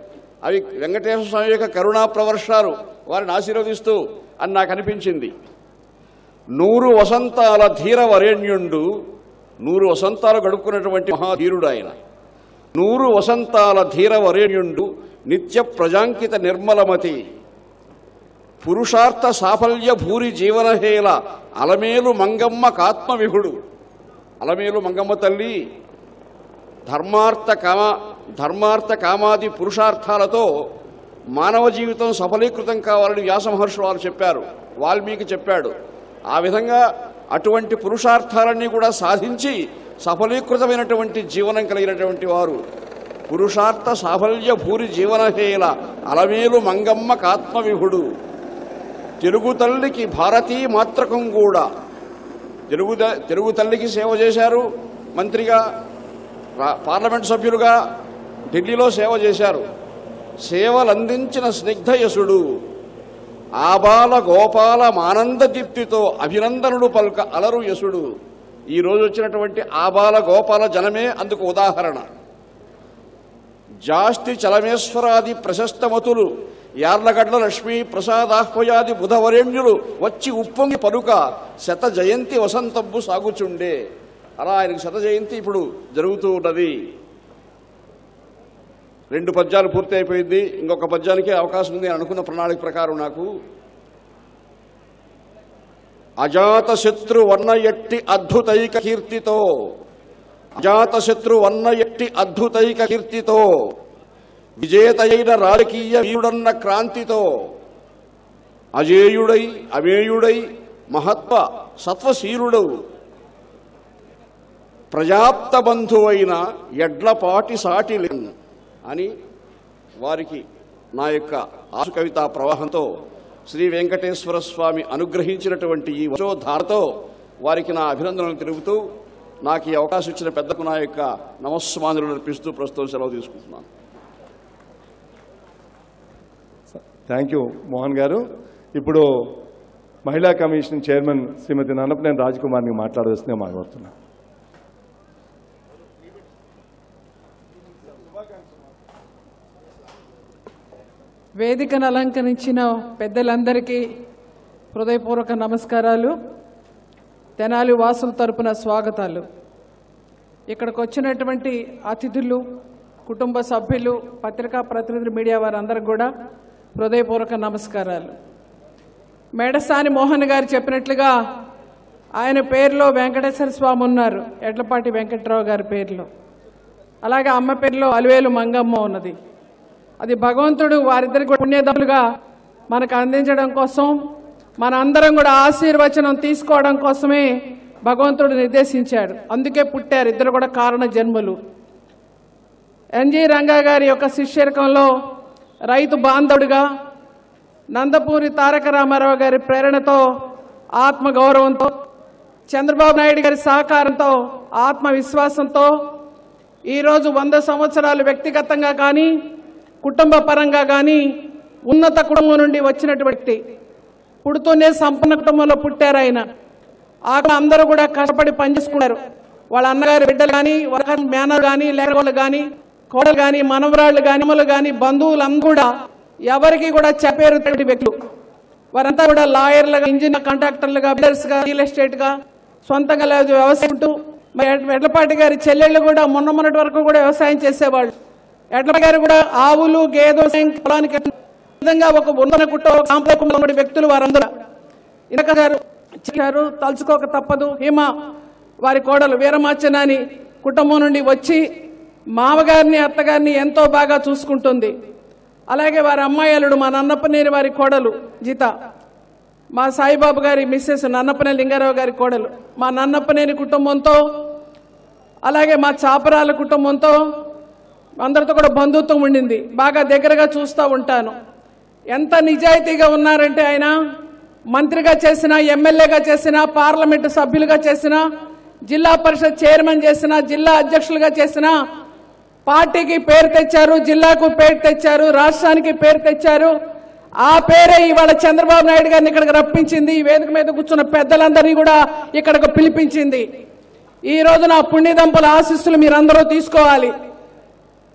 అవి వెంకటేశ్వర స్వామి యొక్క కరుణా ప్రవర్షాలు వారిని ఆశీర్వదిస్తూ అని నాకు అనిపించింది నూరు వసంతాల ధీర వరేణ్యుండు నూరు వసంతాలు గడుపుకున్నటువంటి మహాధీరుడు ఆయన నూరు వసంతాల ధీర వరేణ్యుండు నిత్య ప్రజాంకిత నిర్మలమతి పురుషార్థ సాఫల్య భూరి జీవనహేల అలమేలు మంగమ్మ కాత్మ విహుడు అలమేలు మంగమ్మ తల్లి ధర్మార్థ కామ ధర్మార్థ కామాది పురుషార్థాలతో మానవ జీవితం సఫలీకృతం కావాలని వ్యాస మహర్షి వారు చెప్పారు వాల్మీకి చెప్పాడు ఆ విధంగా అటువంటి పురుషార్థాలన్నీ కూడా సాధించి సఫలీకృతమైనటువంటి జీవనం కలిగినటువంటి వారు పురుషార్థ సాఫల్య భూరి జీవనహేల అలమేలు మంగమ్మ కాత్మ విహుడు తెలుగు తల్లికి భారతీ మాత్రకం కూడా తెలుగు ద- తెలుగు తల్లికి సేవ చేశారు మంత్రిగా రా- పార్లమెంట్ సభ్యులుగా ఢిల్లీలో సేవ చేశారు సేవలందించిన స్నిగ్ధయసుడు ఆబాల గోపాల మానంద దీప్తితో అభినందనుడు పల్క అలరు యసుడు ఈ రోజు వచ్చినటువంటి ఆబాల గోపాల జనమే అందుకు ఉదాహరణ జాస్తి చలమేశ్వరాది ప్రశస్తమతులు యార్లగడ్ల లక్ష్మీ ప్రసాదాహ్వయాది బుధవరేణ్యులు వచ్చి ఉప్పొంగి పలుక శత జయంతి వసంతబ్బు సాగుచుండే అలా ఆయనకు శత జయంతి ఇప్పుడు జరుగుతూ ఉన్నది రెండు పద్యాలు పూర్తి అయిపోయింది ఇంకొక పద్యానికే అవకాశం ఉంది అని అనుకున్న ప్రణాళిక ప్రకారం నాకు అజాత శత్రు వర్ణ ఎట్టి అద్భుతైక కీర్తితో అజాత శత్రు వర్ణ ఎట్టి అద్భుతైక కీర్తితో విజేతయైన రాజకీయ వీరుడన్న క్రాంతితో అజేయుడై అమేయుడై మహత్వ సత్వశీలుడు ప్రజాప్త బంధువైన ఎడ్లపాటి సాటి లేన్ అని వారికి నా యొక్క ఆసు కవితా ప్రవాహంతో శ్రీ వెంకటేశ్వర స్వామి అనుగ్రహించినటువంటి ఈ వచోధారతో వారికి నా అభినందనలు తెలుపుతూ నాకు ఈ అవకాశం ఇచ్చిన పెద్దకు నా యొక్క నమస్మానులు అర్పిస్తూ ప్రస్తుతం సెలవు తీసుకుంటున్నాను థ్యాంక్ యూ మోహన్ గారు ఇప్పుడు మహిళా కమిషన్ చైర్మన్ శ్రీమతి నన్నపనేని రాజకుమార్ని మాట్లాడవలసిందిగా మాట్లాడుతున్నా వేదికను అలంకరించిన పెద్దలందరికీ హృదయపూర్వక నమస్కారాలు తెనాలి వాసుల తరపున స్వాగతాలు ఇక్కడికి వచ్చినటువంటి అతిథులు కుటుంబ సభ్యులు పత్రికా ప్రతినిధులు మీడియా వారందరికి కూడా హృదయపూర్వక నమస్కారాలు మేడసాని మోహన్ గారు చెప్పినట్లుగా ఆయన పేరులో వెంకటేశ్వర స్వామి ఉన్నారు ఎడ్లపాటి వెంకట్రావు గారి పేరులో అలాగే అమ్మ పేరులో అలివేలు మంగమ్మ ఉన్నది అది భగవంతుడు వారిద్దరికి కూడా పుణ్యదాలుగా మనకు అందించడం కోసం మన అందరం కూడా ఆశీర్వచనం తీసుకోవడం కోసమే భగవంతుడు నిర్దేశించాడు అందుకే పుట్టారు ఇద్దరు కూడా కారణ జన్మలు ఎన్జి రంగా గారి యొక్క శిష్యరకంలో రైతు బాంధవుడిగా నందపూరి తారక రామారావు గారి ప్రేరణతో ఆత్మగౌరవంతో చంద్రబాబు నాయుడు గారి సహకారంతో ఆత్మవిశ్వాసంతో ఈరోజు వంద సంవత్సరాలు వ్యక్తిగతంగా కానీ కుటుంబ పరంగా కానీ ఉన్నత కుటుంబం నుండి వచ్చినటువంటి వ్యక్తి పుడుతూనే సంపన్న కుటుంబంలో పుట్టారు ఆయన ఆ అందరూ కూడా కష్టపడి పనిచేసుకున్నారు వాళ్ళ అన్నగారి బిడ్డలు కానీ వాళ్ళ మేనలు కానీ లేకపోళ్ళు కానీ కోడలు కానీ మనవరాళ్ళు కానీ అమ్మలు కానీ బంధువులందరూ కూడా ఎవరికి కూడా చెప్పేరు వ్యక్తులు వారంతా కూడా లాయర్లుగా ఇంజనీర్ కాంట్రాక్టర్లుగా బిల్డర్స్గా రియల్ ఎస్టేట్గా సొంతంగా లేదు వ్యవసాయం ఉంటూ మరి ఎడ్లపాటి గారి చెల్లెళ్ళు కూడా మొన్న మొన్నటి వరకు కూడా వ్యవసాయం చేసేవాళ్ళు ఎడ్లపాటి గారు కూడా ఆవులు గేదె వ్యవసాయం పొలానికి విధంగా ఒక ఉన్నత కుటుంబ సాంప్రదాయ కుటుంబం వ్యక్తులు వారందరూ ఇనక గారు గారు తలుచుకోక తప్పదు హేమ వారి కోడలు వీరమాచనాని కుటుంబం నుండి వచ్చి మామగారిని అత్తగారిని ఎంతో బాగా చూసుకుంటుంది అలాగే వారి అమ్మాయిలుడు మా నన్నప్పనేని వారి కోడలు జీత మా సాయిబాబు గారి మిస్సెస్ నన్నప్పనేని లింగారావు గారి కోడలు మా నన్నప్పనేని కుటుంబంతో అలాగే మా చాపరాల కుటుంబంతో అందరితో కూడా బంధుత్వం ఉండింది బాగా దగ్గరగా చూస్తూ ఉంటాను ఎంత నిజాయితీగా ఉన్నారంటే ఆయన మంత్రిగా చేసిన ఎమ్మెల్యేగా చేసిన పార్లమెంటు సభ్యులుగా చేసిన జిల్లా పరిషత్ చైర్మన్ చేసిన జిల్లా అధ్యక్షులుగా చేసిన పార్టీకి పేరు తెచ్చారు జిల్లాకు పేరు తెచ్చారు రాష్ట్రానికి పేరు తెచ్చారు ఆ పేరే ఇవాళ చంద్రబాబు నాయుడు గారిని ఇక్కడికి రప్పించింది ఈ వేదిక మీద కూర్చున్న పెద్దలందరినీ కూడా ఇక్కడికి పిలిపించింది ఈ రోజు నా పుణ్యదంపుల ఆశీస్సులు మీరందరూ తీసుకోవాలి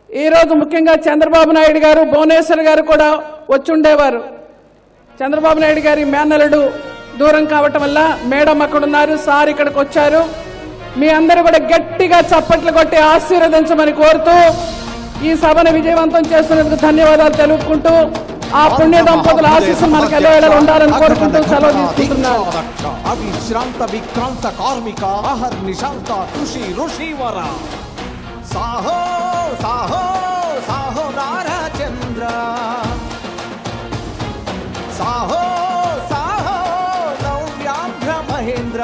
ఈరోజు ముఖ్యంగా చంద్రబాబు నాయుడు గారు భువనేశ్వర్ గారు కూడా వచ్చి ఉండేవారు చంద్రబాబు నాయుడు గారి మేనలుడు దూరం కావటం వల్ల మేడం అక్కడ ఉన్నారు సార్ ఇక్కడికి వచ్చారు మీ అందరూ కూడా గట్టిగా చప్పట్లు కొట్టి ఆశీర్వదించమని కోరుతూ ఈ సభను విజయవంతం చేస్తున్నందుకు ధన్యవాదాలు తెలుపుకుంటూ ఆ పుణ్య దంపతుల ఆశీస్సులు మనకు ఎలా ఉండాలని కోరుకుంటూ సెలవు తీసుకుంటున్నాను అవిశ్రాంత విక్రాంత కార్మిక అహర్ నిశాంత కృషి ఋషివర సాహో సాహో సాహో నారచంద్ర సాహో సాహో నవ్యాంధ్ర మహేంద్ర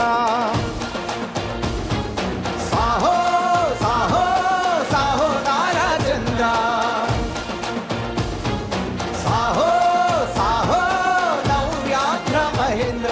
సాహో సాహో సాహో నారచంద్ర సాహో సాహో నవ్యాంధ్ర Mahindra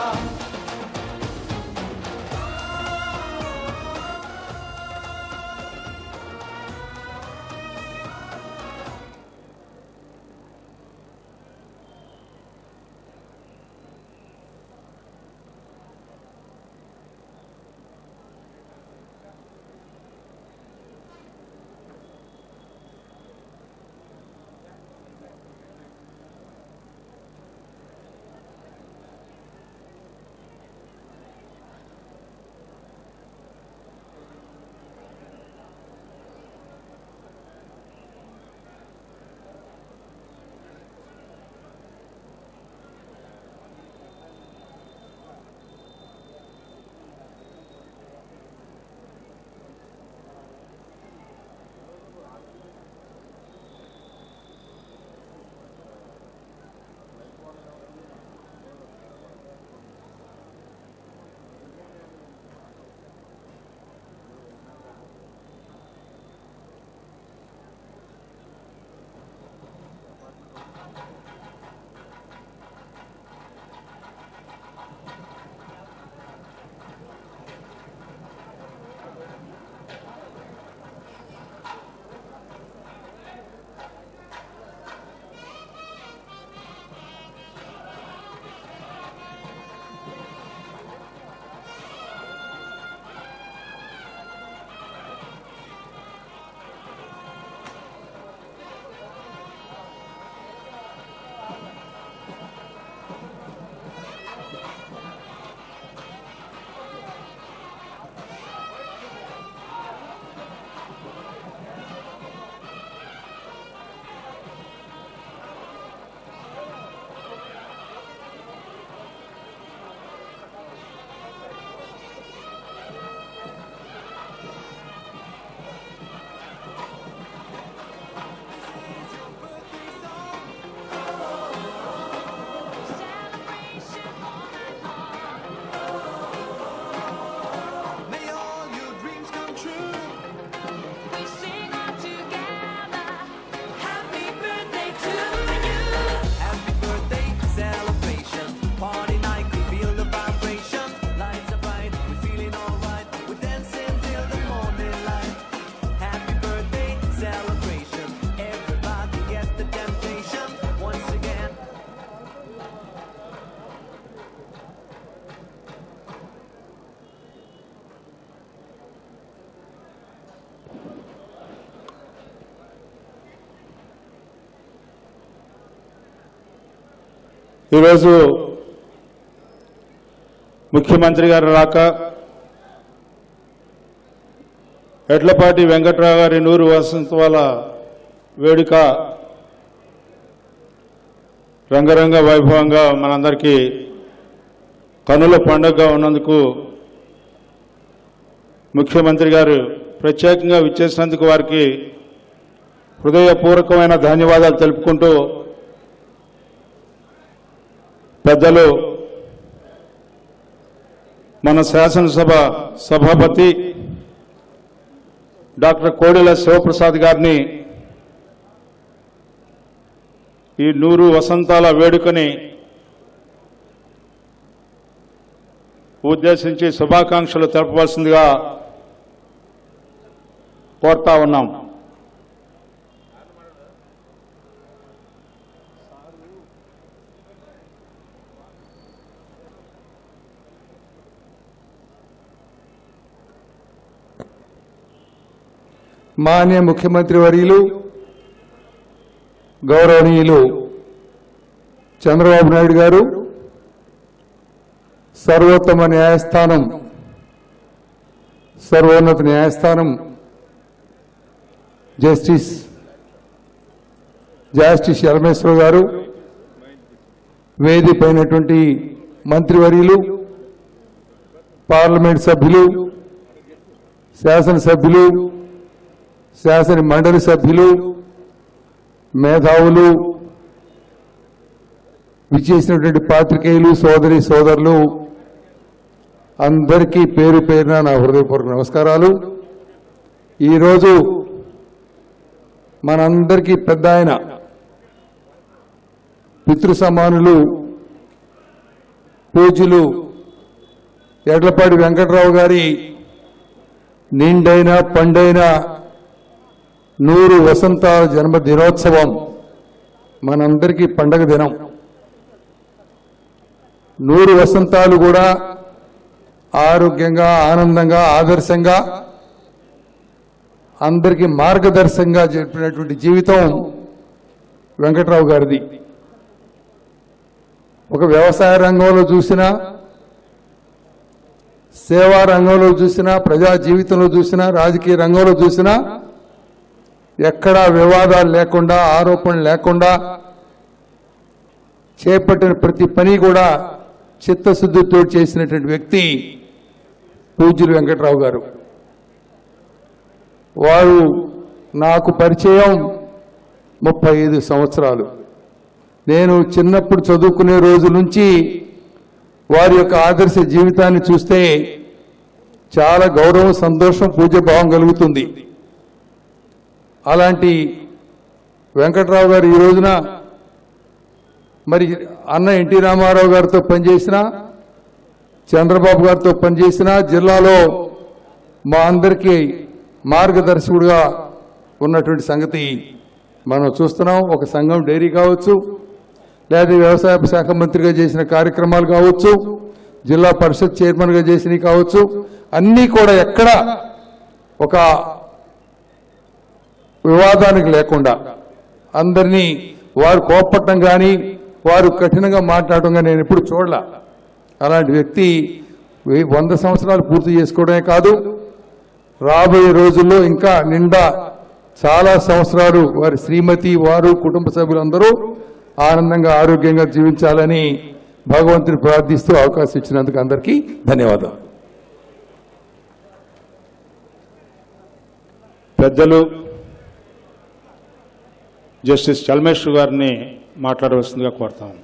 May all your dreams come true. We sing all together. Happy birthday to you. Happy birthday celebration. Party night, we feel the vibration. Lights are bright, we're feeling alright. We're dancing till the morning light. Happy birthday celebration. Everybody get the temptation once again. ఈరోజు ముఖ్యమంత్రి గారు రాక ఎడ్లపాటి వెంకట్రావు గారి నూరు వసంతవాల వేడుక రంగరంగ వైభవంగా మనందరికీ కనుల పండుగగా ఉన్నందుకు ముఖ్యమంత్రి గారు ప్రత్యేకంగా విచ్చేసినందుకు వారికి హృదయపూర్వకమైన ధన్యవాదాలు తెలుపుకుంటూ పెద్దలు మన శాసనసభ సభాపతి డాక్టర్ కోడెల శివప్రసాద్ గారిని ఈ నూరు వసంతాల వేడుకని ఉద్దేశించి శుభాకాంక్షలు తెలపవలసిందిగా కోరుతా ఉన్నాం మాన్య ముఖ్యమంత్రి వర్యులు గౌరవనీయులు చంద్రబాబు నాయుడు గారు సర్వోత్తమ న్యాయస్థానం సర్వోన్నత న్యాయస్థానం జస్టిస్ జస్టిస్ యలమేశ్వర గారు వేదికైనటువంటి మంత్రివర్యులు పార్లమెంట్ సభ్యులు శాసనసభ్యులు శాసన మండలి సభ్యులు మేధావులు విచ్చేసినటువంటి పాత్రికేయులు సోదరి సోదరులు అందరికీ పేరు పేరున నా హృదయపూర్వక నమస్కారాలు ఈరోజు మనందరికీ పెద్ద ఆయన పితృ సమానులు పూజ్యులు ఎడ్లపాటి వెంకట్రావు గారి నిండైన పండైన నూరు వసంతాల జన్మ దినోత్సవం మనందరికీ పండగ దినం నూరు వసంతాలు కూడా ఆరోగ్యంగా ఆనందంగా ఆదర్శంగా అందరికీ మార్గదర్శకంగా చెప్పినటువంటి జీవితం వెంకట్రావు గారిది ఒక వ్యవసాయ రంగంలో చూసినా సేవా రంగంలో చూసినా ప్రజా జీవితంలో చూసినా రాజకీయ రంగంలో చూసినా ఎక్కడా వివాదాలు లేకుండా ఆరోపణలు లేకుండా చేపట్టిన ప్రతి పని కూడా చిత్తశుద్ధితో చేసినటువంటి వ్యక్తి పూజ్యులు వెంకట్రావు గారు వారు నాకు పరిచయం ముప్పై ఐదు సంవత్సరాలు నేను చిన్నప్పుడు చదువుకునే రోజు నుంచి వారి యొక్క ఆదర్శ జీవితాన్ని చూస్తే చాలా గౌరవం సంతోషం పూజ్యభావం కలుగుతుంది అలాంటి వెంకట్రావు గారు ఈ రోజున మరి అన్న ఎన్టీ రామారావు గారితో పనిచేసిన చంద్రబాబు గారితో పనిచేసిన జిల్లాలో మా అందరికీ మార్గదర్శకుడుగా ఉన్నటువంటి సంగతి మనం చూస్తున్నాం ఒక సంఘం డైరీ కావచ్చు లేదా వ్యవసాయ శాఖ మంత్రిగా చేసిన కార్యక్రమాలు కావచ్చు జిల్లా పరిషత్ చైర్మన్గా చేసినవి కావచ్చు అన్నీ కూడా ఎక్కడ ఒక వివాదానికి లేకుండా అందరినీ వారు కోపట్టడం కానీ వారు కఠినంగా మాట్లాడటం కానీ నేను ఎప్పుడు చూడలా అలాంటి వ్యక్తి వెయ్యి- వంద సంవత్సరాలు పూర్తి చేసుకోవడమే కాదు రాబోయే రోజుల్లో ఇంకా నిండా చాలా సంవత్సరాలు వారి శ్రీమతి వారు కుటుంబ సభ్యులందరూ ఆనందంగా ఆరోగ్యంగా జీవించాలని భగవంతుని ప్రార్థిస్తూ అవకాశం ఇచ్చినందుకు అందరికీ ధన్యవాదాలు పెద్దలు జస్టిస్ చల్మేశ్వర్ గారిని మాట్లాడవలసిందిగా కోరుతాను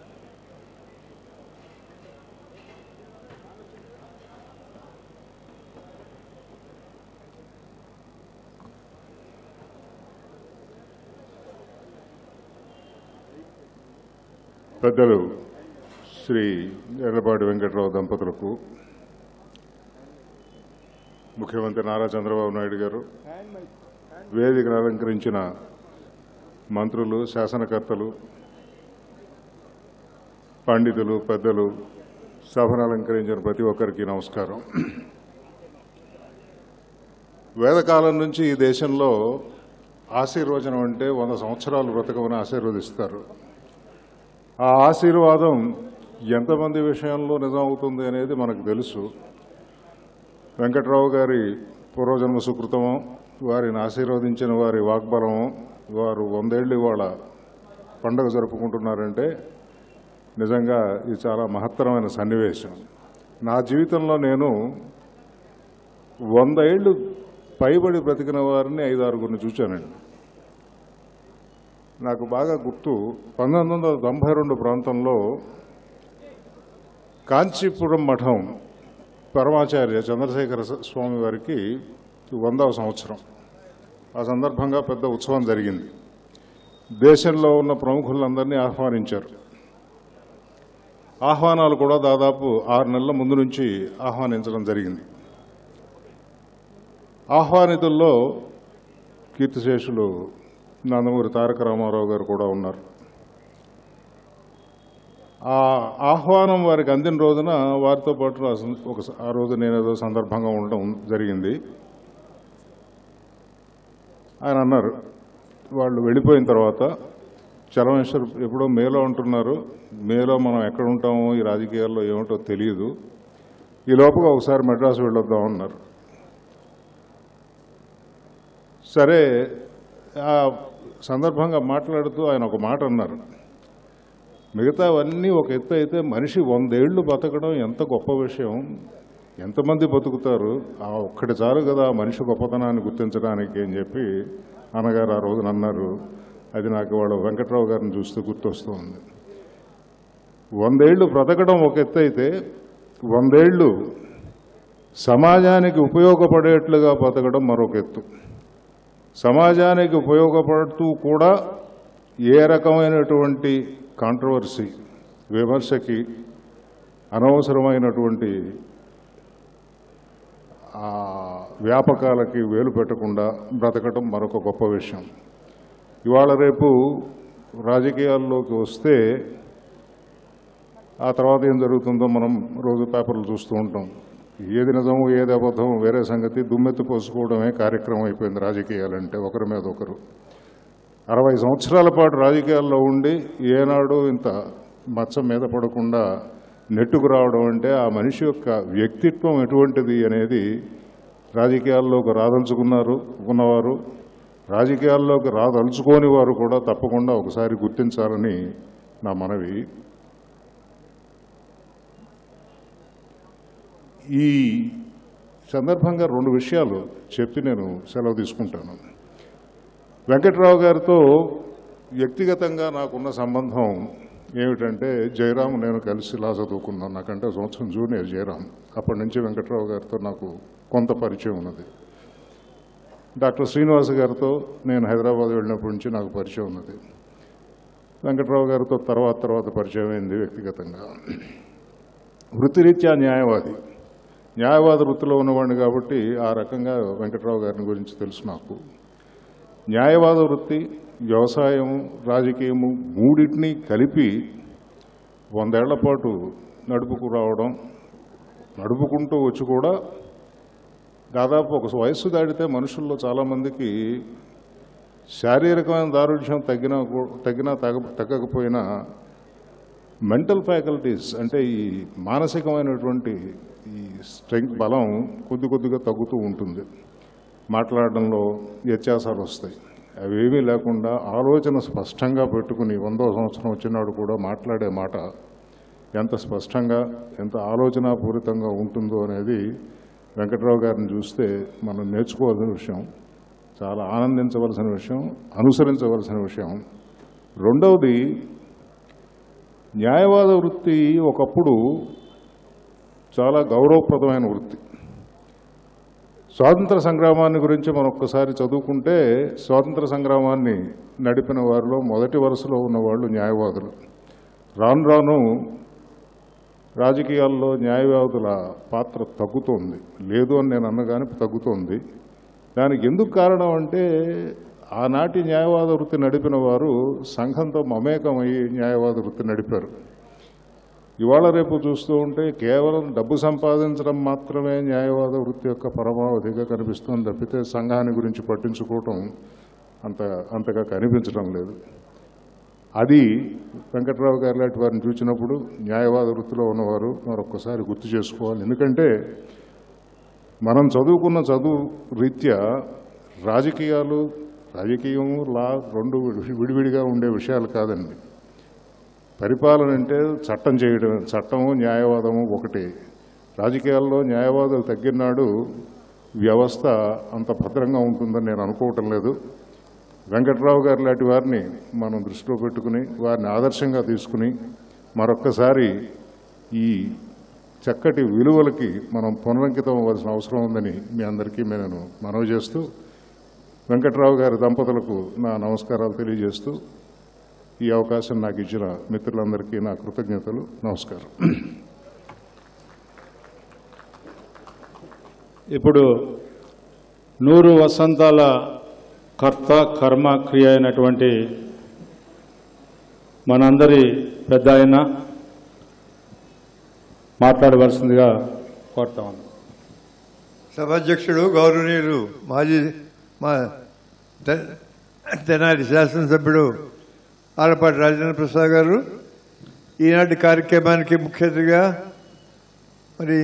పెద్దలు శ్రీ ఎర్రపాటి వెంకట్రావు దంపతులకు ముఖ్యమంత్రి నారా చంద్రబాబు నాయుడు గారు వేదికను అలంకరించిన మంత్రులు శాసనకర్తలు పండితులు పెద్దలు సభను అలంకరించిన ప్రతి ఒక్కరికి నమస్కారం వేదకాలం నుంచి ఈ దేశంలో ఆశీర్వచనం అంటే వంద సంవత్సరాలు బ్రతకమని ఆశీర్వదిస్తారు ఆ ఆశీర్వాదం ఎంతమంది విషయంలో నిజం అవుతుంది అనేది మనకు తెలుసు వెంకట్రావు గారి పూర్వజన్మ సుకృతమో వారిని ఆశీర్వదించిన వారి వాగ్బలమో వారు వందేళ్ళు ఇవాళ పండుగ జరుపుకుంటున్నారంటే నిజంగా ఇది చాలా మహత్తరమైన సన్నివేశం నా జీవితంలో నేను వంద ఏళ్ళు పైబడి బ్రతికిన వారిని ఐదు ఆరుగురిని చూశానండి నాకు బాగా గుర్తు పంతొమ్మిది వందల తొంభై రెండు ప్రాంతంలో కాంచీపురం మఠం పరమాచార్య చంద్రశేఖర స్వామి వారికి వందవ సంవత్సరం ఆ సందర్భంగా పెద్ద ఉత్సవం జరిగింది దేశంలో ఉన్న ప్రముఖులందరినీ ఆహ్వానించారు ఆహ్వానాలు కూడా దాదాపు ఆరు నెలల ముందు నుంచి ఆహ్వానించడం జరిగింది ఆహ్వానితుల్లో కీర్తిశేషులు నందమూరి తారక రామారావు గారు కూడా ఉన్నారు ఆ ఆహ్వానం వారికి అందిన రోజున వారితో పాటు ఆ సం- ఒక స- ఆ రోజు నేను ఏదో సందర్భంగా ఉండడం జరిగింది ఆయన అన్నారు వాళ్ళు వెళ్ళిపోయిన తర్వాత చలమేశ్వర్ ఎప్పుడో మేలో ఉంటున్నారు మేలో మనం ఎక్కడ ఉంటామో ఈ రాజకీయాల్లో ఏమిటో తెలియదు ఈ లోపల ఒకసారి మెడ్రాస్ వెళ్ళొద్దాం అన్నారు సరే ఆ సందర్భంగా మాట్లాడుతూ ఆయన ఒక మాట అన్నారు మిగతావన్నీ ఒక ఎత్తు అయితే మనిషి వందేళ్లు బతకడం ఎంత గొప్ప విషయం ఎంతమంది బతుకుతారు ఆ ఒక్కటి చాలు కదా ఆ మనిషి గొప్పతనాన్ని గుర్తించడానికి అని చెప్పి అన్నగారు ఆ రోజున అన్నారు అది నాకు వాళ్ళ వెంకట్రావు గారిని చూస్తూ గుర్తొస్తుంది వందేళ్లు బ్రతకడం ఒక ఎత్తు అయితే వందేళ్లు సమాజానికి ఉపయోగపడేట్లుగా బతకడం మరొక ఎత్తు సమాజానికి ఉపయోగపడుతూ కూడా ఏ రకమైనటువంటి కాంట్రవర్సీ విమర్శకి అనవసరమైనటువంటి ఆ వ్యాపకాలకి వేలు పెట్టకుండా బ్రతకడం మరొక గొప్ప విషయం ఇవాళ రేపు రాజకీయాల్లోకి వస్తే ఆ తర్వాత ఏం జరుగుతుందో మనం రోజు పేపర్లు చూస్తూ ఉంటాం ఏది నిజం ఏది అబద్ధం వేరే సంగతి దుమ్మెత్తి పోసుకోవడమే కార్యక్రమం అయిపోయింది రాజకీయాలంటే ఒకరి మీద ఒకరు అరవై సంవత్సరాల పాటు రాజకీయాల్లో ఉండి ఏనాడు ఇంత మచ్చ మీద పడకుండా నెట్టుకు రావడం అంటే ఆ మనిషి యొక్క వ్యక్తిత్వం ఎటువంటిది అనేది రాజకీయాల్లోకి రాదలుచుకున్నారు ఉన్నవారు రాజకీయాల్లోకి రాదలుచుకోని వారు కూడా తప్పకుండా ఒకసారి గుర్తించాలని నా మనవి ఈ సందర్భంగా రెండు విషయాలు చెప్పి నేను సెలవు తీసుకుంటాను వెంకట్రావు గారితో వ్యక్తిగతంగా నాకున్న సంబంధం ఏమిటంటే జయరాం నేను కలిసి ఇలా చదువుకున్నాను నాకంటే సంవత్సరం జూనియర్ జయరాం అప్పటి నుంచి వెంకట్రావు గారితో నాకు కొంత పరిచయం ఉన్నది డాక్టర్ శ్రీనివాస్ గారితో నేను హైదరాబాద్ వెళ్ళినప్పటి నుంచి నాకు పరిచయం ఉన్నది వెంకట్రావు గారితో తర్వాత తర్వాత పరిచయం అయింది వ్యక్తిగతంగా వృత్తిరీత్యా న్యాయవాది న్యాయవాద వృత్తిలో ఉన్నవాడిని కాబట్టి ఆ రకంగా వెంకట్రావు గారిని గురించి తెలుసు నాకు న్యాయవాద వృత్తి వ్యవసాయం రాజకీయము మూడింటిని కలిపి వందేళ్ల పాటు నడుపుకు రావడం నడుపుకుంటూ వచ్చి కూడా దాదాపు ఒక వయస్సు దాటితే మనుషుల్లో చాలామందికి శారీరకమైన దారుఢ్యం తగ్గినా కూ- తగ్గినా తగ్గ తగ్గకపోయినా మెంటల్ ఫ్యాకల్టీస్ అంటే ఈ మానసికమైనటువంటి ఈ స్ట్రెంగ్త్ బలం కొద్ది కొద్దిగా తగ్గుతూ ఉంటుంది మాట్లాడడంలో వ్యత్యాసాలు వస్తాయి అవేమీ లేకుండా ఆలోచన స్పష్టంగా పెట్టుకుని వందో సంవత్సరం వచ్చినాడు కూడా మాట్లాడే మాట ఎంత స్పష్టంగా ఎంత ఆలోచనాపూరితంగా ఉంటుందో అనేది వెంకట్రావు గారిని చూస్తే మనం నేర్చుకోవాల్సిన విషయం చాలా ఆనందించవలసిన విషయం అనుసరించవలసిన విషయం రెండవది న్యాయవాద వృత్తి ఒకప్పుడు చాలా గౌరవప్రదమైన వృత్తి స్వాతంత్ర సంగ్రామాన్ని గురించి మనం ఒక్కసారి చదువుకుంటే స్వాతంత్ర సంగ్రామాన్ని నడిపిన వారిలో మొదటి వరుసలో ఉన్నవాళ్ళు న్యాయవాదులు రాను రాను రాజకీయాల్లో న్యాయవాదుల పాత్ర తగ్గుతోంది లేదు అని నేను అన్నగాని తగ్గుతోంది దానికి ఎందుకు కారణం అంటే ఆనాటి న్యాయవాద వృత్తి నడిపిన వారు సంఘంతో మమేకమై న్యాయవాద వృత్తి నడిపారు ఇవాళ రేపు చూస్తూ ఉంటే కేవలం డబ్బు సంపాదించడం మాత్రమే న్యాయవాద వృత్తి యొక్క పరమావధిగా కనిపిస్తుంది తప్పితే సంఘాన్ని గురించి పట్టించుకోవటం అంత అంతగా కనిపించడం లేదు అది వెంకట్రావు గారి లాంటి వారిని చూసినప్పుడు న్యాయవాద వృత్తిలో ఉన్నవారు మరొకసారి గుర్తు చేసుకోవాలి ఎందుకంటే మనం చదువుకున్న చదువు రీత్యా రాజకీయాలు రాజకీయము లా రెండు విడి- విడివిడిగా ఉండే విషయాలు కాదండి పరిపాలన అంటే చట్టం చేయడం చట్టము న్యాయవాదము ఒకటే రాజకీయాల్లో న్యాయవాదులు తగ్గినాడు వ్యవస్థ అంత భద్రంగా ఉంటుందని నేను అనుకోవటం లేదు వెంకట్రావు గారి లాంటి వారిని మనం దృష్టిలో పెట్టుకుని వారిని ఆదర్శంగా తీసుకుని మరొక్కసారి ఈ చక్కటి విలువలకి మనం పునరంకితం అవ్వాల్సిన అవసరం ఉందని మీ అందరికీ నేను మనవి చేస్తూ వెంకట్రావు గారి దంపతులకు నా నమస్కారాలు తెలియజేస్తూ ఈ అవకాశం నాకు ఇచ్చిన మిత్రులందరికీ నా కృతజ్ఞతలు నమస్కారం ఇప్పుడు నూరు వసంతాల కర్త కర్మ క్రియ అయినటువంటి మనందరి పెద్ద ఆయన మాట్లాడవలసిందిగా కోరుతామని సభాధ్యక్షుడు గౌరవనీయులు మాజీ మా తె- తెనాలి శాసనసభ్యుడు ఆలపాటి రాజేంద్ర ప్రసాద్ గారు ఈనాటి కార్యక్రమానికి ముఖ్య అతిథిగా మరి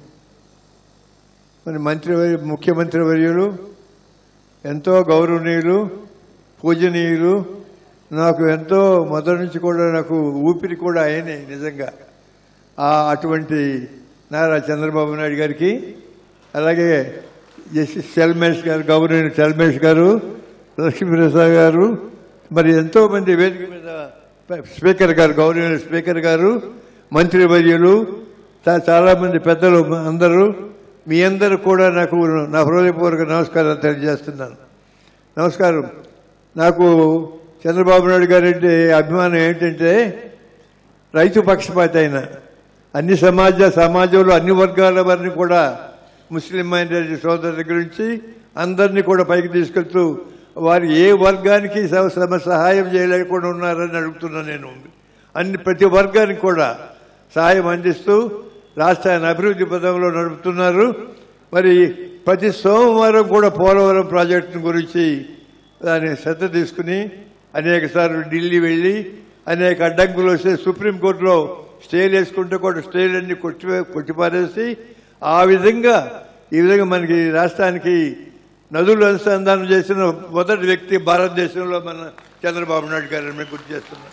మరి మంత్రి ముఖ్యమంత్రి వర్యులు ఎంతో గౌరవనీయులు పూజనీయులు నాకు ఎంతో మొదటి నుంచి కూడా నాకు ఊపిరి కూడా ఆయనే నిజంగా ఆ అటువంటి నారా చంద్రబాబు నాయుడు గారికి అలాగే జస్టిస్ చల్మేష్ గారు గవర్నర్ చల్మేష్ గారు లక్ష్మీప్రసాద్ గారు మరి ఎంతో మంది వేదిక మీద స్పీకర్ గారు గవర్నర్ స్పీకర్ గారు మంత్రివర్యులు చా- చాలా మంది పెద్దలు అందరూ మీ అందరూ కూడా నాకు నా హృదయపూర్వక నమస్కారాలు తెలియజేస్తున్నాను నమస్కారం నాకు చంద్రబాబు నాయుడు గారి అంటే అభిమానం ఏంటంటే రైతు పక్షపాతి అయిన అన్ని సమాజ సమాజంలో అన్ని వర్గాల వారిని కూడా ముస్లిం మైనారిటీ సోదరుల దగ్గర నుంచి అందరినీ కూడా పైకి తీసుకెళ్తూ వారు ఏ వర్గానికి స- సమ సహాయం చేయలేకుండా ఉన్నారని అడుగుతున్నాను నేను అన్ని ప్రతి వర్గానికి కూడా సహాయం అందిస్తూ రాష్ట్రాన్ని అభివృద్ధి పదంలో నడుపుతున్నారు మరి ప్రతి సోమవారం కూడా పోలవరం ప్రాజెక్టు గురించి దాన్ని శ్రద్ధ తీసుకుని అనేక సార్లు ఢిల్లీ వెళ్ళి అనేక అడ్డంకులు వస్తే సుప్రీంకోర్టులో స్టేలు వేసుకుంటే కూడా స్టేలన్నీ కొట్టి కొట్టిపారేసి ఆ విధంగా ఈ విధంగా మనకి రాష్ట్రానికి నదులు అనుసంధానం చేసిన మొదటి వ్యక్తి భారతదేశంలో మన చంద్రబాబు నాయుడు గారిని మేము గుర్తు చేస్తున్నాం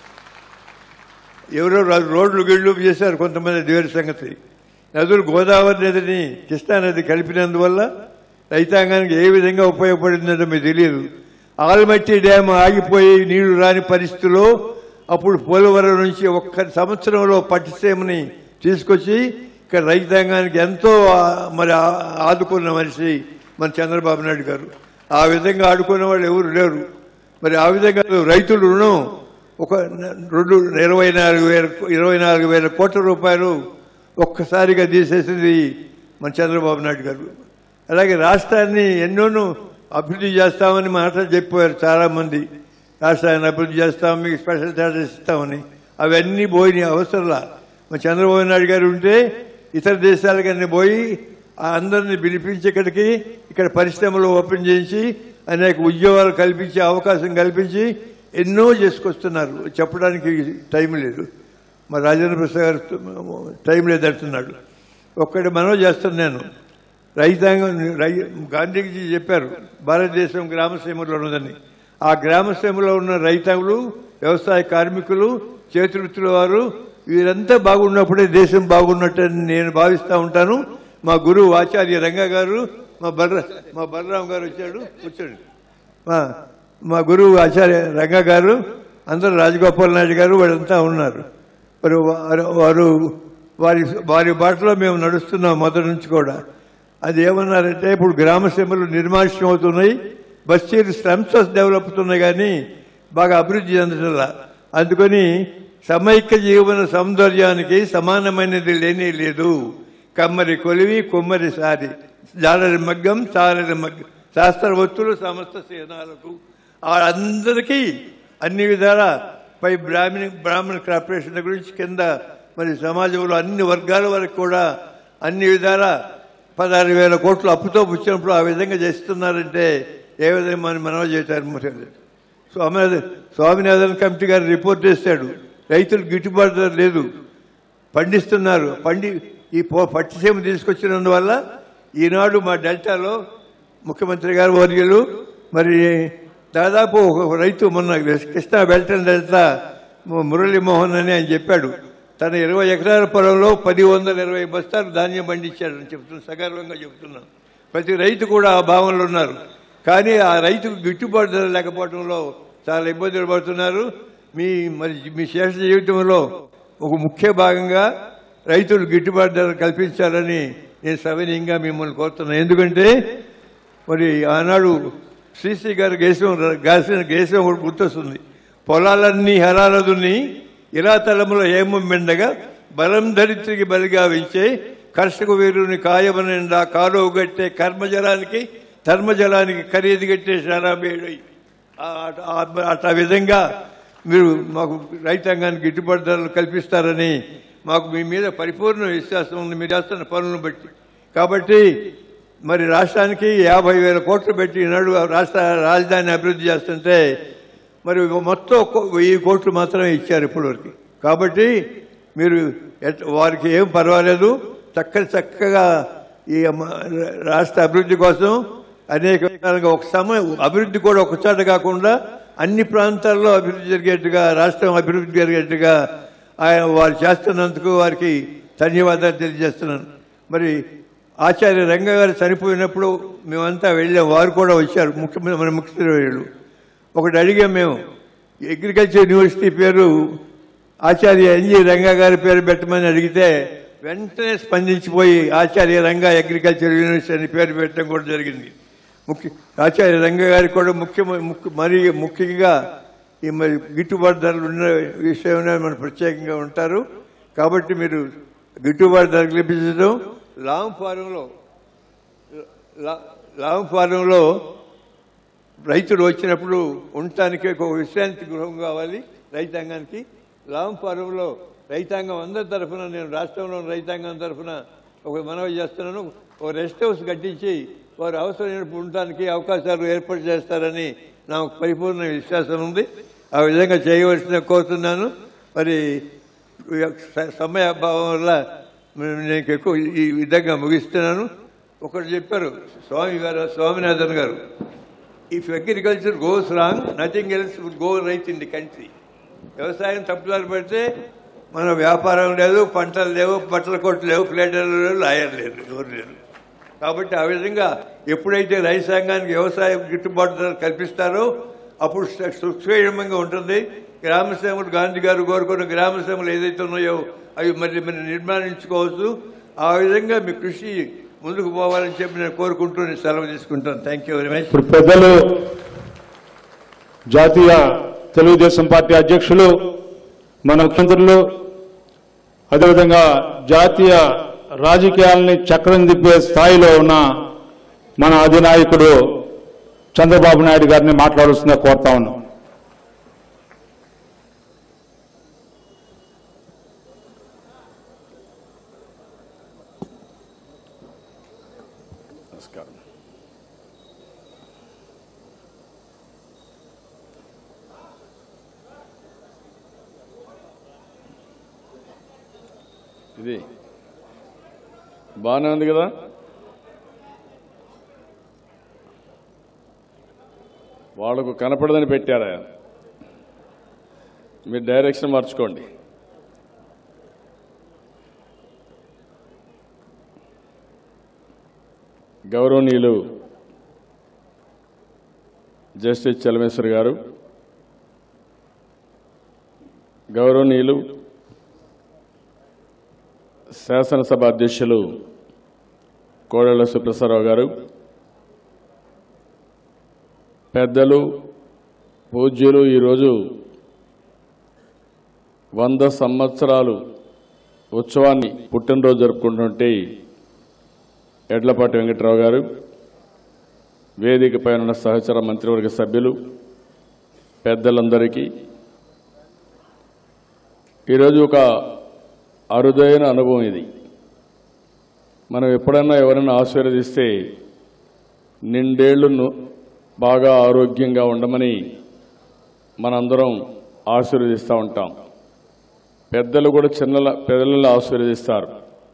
ఎవరో రా- రోడ్లు గిళ్ళు చేశారు కొంతమంది దేవుడి సంగతి నదులు గోదావరి నదిని కృష్ణా నది కలిపినందువల్ల రైతాంగానికి ఏ విధంగా ఉపయోగపడిందో మీకు తెలియదు ఆల్మట్టి డ్యామ్ ఆగిపోయి నీళ్లు రాని పరిస్థితిలో అప్పుడు పోలవరం నుంచి ఒక్క సంవత్సరంలో పట్టిసీమని తీసుకొచ్చి ఇక్కడ రైతాంగానికి ఎంతో ఆ, మరి ఆ- ఆదుకున్న మనిషి మన చంద్రబాబు నాయుడు గారు ఆ విధంగా ఆడుకునే వాళ్ళు ఎవరు లేరు మరి ఆ విధంగా రైతుల రుణం ఒక రెండు ఇరవై నాలుగు వేల ఇరవై నాలుగు వేల కోట్ల రూపాయలు ఒక్కసారిగా తీసేసింది మన చంద్రబాబు నాయుడు గారు అలాగే రాష్ట్రాన్ని ఎన్నోనూ అభివృద్ధి చేస్తామని మాటలు చెప్పారు చాలా మంది రాష్ట్రాన్ని అభివృద్ధి చేస్తాం మీకు స్పెషల్ స్టాటస్ ఇస్తామని అవన్నీ పోయినాయి అవసరంలా మన చంద్రబాబు నాయుడు గారు ఉంటే ఇతర దేశాలకన్నీ పోయి ఆ అందరిని పిలిపించి ఇక్కడికి ఇక్కడ పరిశ్రమలు ఓపెన్ చేయించి అనేక ఉద్యోగాలు కల్పించే అవకాశం కల్పించి ఎన్నో చేసుకొస్తున్నారు చెప్పడానికి టైం లేదు మా రాజేంద్ర ప్రసాద్ గారు టైం లేదు అంటున్నాడు ఒక్కటి మనం చేస్తాను నేను రైతాంగం రై గాంధీజీ చెప్పారు భారతదేశం గ్రామసీమలో ఉన్నదని ఆ గ్రామసీమలో ఉన్న రైతాంగులు వ్యవసాయ కార్మికులు చేతివృత్తుల వారు వీరంతా బాగున్నప్పుడే దేశం బాగున్నట్టని నేను భావిస్తూ ఉంటాను మా గురువు ఆచార్య రంగ గారు మా బలరా మా బలరాం గారు వచ్చాడు కూర్చోండి మా మా గురువు ఆచార్య రంగ గారు అందరూ రాజగోపాల్ నాయుడు గారు వాళ్ళంతా ఉన్నారు మరి వారు వారు వారి వారి బాటలో మేము నడుస్తున్నాం మొదటి నుంచి కూడా అది ఏమన్నారంటే ఇప్పుడు గ్రామ సీమలు నిర్మానుష్యం అవుతున్నాయి బస్తీలు స్లమ్స్ డెవలప్ అవుతున్నాయి కానీ బాగా అభివృద్ధి చెందటంలా అందుకని సమైక్య జీవన సౌందర్యానికి సమానమైనది లేనే లేదు కమ్మరి కొలివి కొమ్మరి సారి జాలరి మగ్గం సారరి మగ్గం శాస్త్రవత్తులు సమస్త సేనాలకు అందరికీ అన్ని విధాల పై బ్రాహ్మణ బ్రాహ్మణ కార్పొరేషన్ గురించి కింద మరి సమాజంలో అన్ని వర్గాల వరకు కూడా అన్ని విధాల పదహారు వేల కోట్లు అప్పుతో పుచ్చినప్పుడు ఆ విధంగా చేస్తున్నారంటే ఏ విధంగా మనం మనవ చేశారు స్వామి స్వామినాథన్ కమిటీ గారు రిపోర్ట్ చేశాడు రైతులకు గిట్టుబాటు ధర లేదు పండిస్తున్నారు పండి ఈ పో పట్టిసీమ తీసుకొచ్చినందువల్ల ఈనాడు మా డెల్టాలో ముఖ్యమంత్రి గారు వర్యులు మరి దాదాపు ఒక రైతు మొన్న కృష్ణా బెల్టన్ డెల్టా మురళీమోహన్ అని ఆయన చెప్పాడు తన ఇరవై ఎకరాల పొలంలో పది వందల ఇరవై బస్తాలు ధాన్యం పండించాడని చెప్తున్నాను సగర్వంగా చెప్తున్నాను ప్రతి రైతు కూడా ఆ భావనలో ఉన్నారు కానీ ఆ రైతుకు గిట్టుబాటు ధర లేకపోవడంలో చాలా ఇబ్బందులు పడుతున్నారు మీ మరి మీ శేష జీవితంలో ఒక ముఖ్య భాగంగా రైతులు గిట్టుబాటు ధర కల్పించాలని నేను సవినీయంగా మిమ్మల్ని కోరుతున్నాను ఎందుకంటే మరి ఆనాడు శ్రీశ్రీ గారు గేసం గాసిన గేసం ఒకటి గుర్తొస్తుంది పొలాలన్నీ హరాలదుని ఇలా తలముల ఏము మెండగా బలం ధరిత్రికి బలిగా వించే కర్షక వీరుని కాయమనిండా కాలువ గట్టే కర్మజలానికి ధర్మజలానికి ఖరీదు కట్టే షరాబేడై అట్లా విధంగా మీరు మాకు రైతాంగానికి గిట్టుబాటు ధరలు కల్పిస్తారని మాకు మీ మీద పరిపూర్ణ విశ్వాసం ఉంది మీరు చేస్తున్న పనులను బట్టి కాబట్టి మరి రాష్ట్రానికి యాభై వేల కోట్లు పెట్టి ఈనాడు రాష్ట్ర రాజధాని అభివృద్ధి చేస్తుంటే మరి మొత్తం ఒక్క వెయ్యి కోట్లు మాత్రమే ఇచ్చారు ఇప్పటివరకు కాబట్టి మీరు ఎట్- వారికి ఏం పర్వాలేదు చక్కని చక్కగా ఈ అమ్మ- రాష్ట్ర అభివృద్ధి కోసం అనేక విధాలుగా ఒక సమయం అభివృద్ధి కూడా ఒక చోట కాకుండా అన్ని ప్రాంతాల్లో అభివృద్ధి జరిగేట్టుగా రాష్ట్రం అభివృద్ధి జరిగేట్టుగా ఆయన వారు చేస్తున్నందుకు వారికి ధన్యవాదాలు తెలియజేస్తున్నాను మరి ఆచార్య రంగ గారు చనిపోయినప్పుడు మేమంతా వెళ్ళాం వారు కూడా వచ్చారు ముఖ్యమంత్రి మన ముఖ్యమంత్రి ఒకటి అడిగాం మేము అగ్రికల్చర్ యూనివర్సిటీ పేరు ఆచార్య ఎన్జి రంగా గారి పేరు పెట్టమని అడిగితే వెంటనే స్పందించిపోయి ఆచార్య రంగా అగ్రికల్చర్ యూనివర్సిటీ అని పేరు పెట్టడం కూడా జరిగింది ముఖ్య ఆచార్య రంగ గారికి కూడా ముఖ్య ముఖ్య మరి ముఖ్యంగా ఈ మరి గిట్టుబాటు ధరలు ఉన్న విషయంలో మన ప్రత్యేకంగా ఉంటారు కాబట్టి మీరు గిట్టుబాటు ధర కల్పించడం లాంగ్ ఫారంలో లా- లాంగ్ ఫారంలో రైతులు వచ్చినప్పుడు ఉండటానికి ఒక విశ్రాంతి గృహం కావాలి రైతాంగానికి లాంగ్ ఫారంలో రైతాంగం అందరి తరఫున నేను రాష్ట్రంలో ఉన్న రైతాంగం తరఫున ఒక మనవి చేస్తున్నాను ఒక రెస్ట్ హౌస్ కట్టించి వారు అవసరమైనప్పుడు ఉండటానికి అవకాశాలు ఏర్పాటు చేస్తారని నాకు పరిపూర్ణ విశ్వాసం ఉంది ఆ విధంగా చేయవలసిన కోరుతున్నాను మరి స- సమయ అభావం వల్ల నేను ఎక్కువ ఈ విధంగా ముగిస్తున్నాను ఒకటి చెప్పారు స్వామి garu Swaminathan garu if agriculture goes wrong nothing else would go right in the country వ్యవసాయం తప్పుదారి పెడితే మన వ్యాపారం లేదు పంటలు లేవు బట్టల కొట్లు లేవు ప్లేటర్లు లేవు లాయర్ లేరు ఎవరు లేరు కాబట్టి ఆ విధంగా ఎప్పుడైతే రైతాంగానికి వ్యవసాయం గిట్టుబాటు ధర కల్పిస్తారో అప్పుడు స- సుక్షేమంగా ఉంటుంది గ్రామ సేవలు గాంధీ గారు కోరుకున్న గ్రామ సేవలు ఏదైతే ఉన్నాయో అవి మరి మరి నిర్మాణించుకోవచ్చు ఆ విధంగా మీ కృషి ముందుకు పోవాలని చెప్పి నేను కోరుకుంటూ నేను సెలవు తీసుకుంటాను థ్యాంక్ యూ వెరీ మచ్ ఇప్పుడు పెద్దలు జాతీయ తెలుగుదేశం పార్టీ అధ్యక్షులు మన ముఖ్యమంత్రులు అదేవిధంగా జాతీయ రాజకీయాలని చక్రం తిప్పే స్థాయిలో ఉన్న మన అధినాయకుడు చంద్రబాబు నాయుడు గారిని మాట్లాడుస్తున్నా కోరుతా ఉన్నాం నమస్కారం ఇది బాగానే ఉంది కదా వాళ్ళకు కనపడదని పెట్టారా మీరు డైరెక్షన్ మార్చుకోండి గౌరవనీయులు జస్టిస్ చలమేశ్వర్ గారు గౌరవనీయులు శాసనసభ అధ్యక్షులు కోడెల సుప్రసాదరావు గారు పెద్దలు పూజ్యులు ఈరోజు వంద సంవత్సరాలు ఉత్సవాన్ని పుట్టినరోజు జరుపుకుంటుంటే ఎడ్లపాటి వెంకట్రావు గారు వేదిక పైన ఉన్న సహచర మంత్రివర్గ సభ్యులు పెద్దలందరికీ ఈరోజు ఒక అరుదైన అనుభవం ఇది మనం ఎప్పుడన్నా ఎవరైనా ఆశీర్వదిస్తే నిండేళ్లు ను- బాగా ఆరోగ్యంగా ఉండమని మనందరం ఆశీర్వదిస్తూ ఉంటాం పెద్దలు కూడా చిన్నల పిల్లలను ఆశీర్వదిస్తారు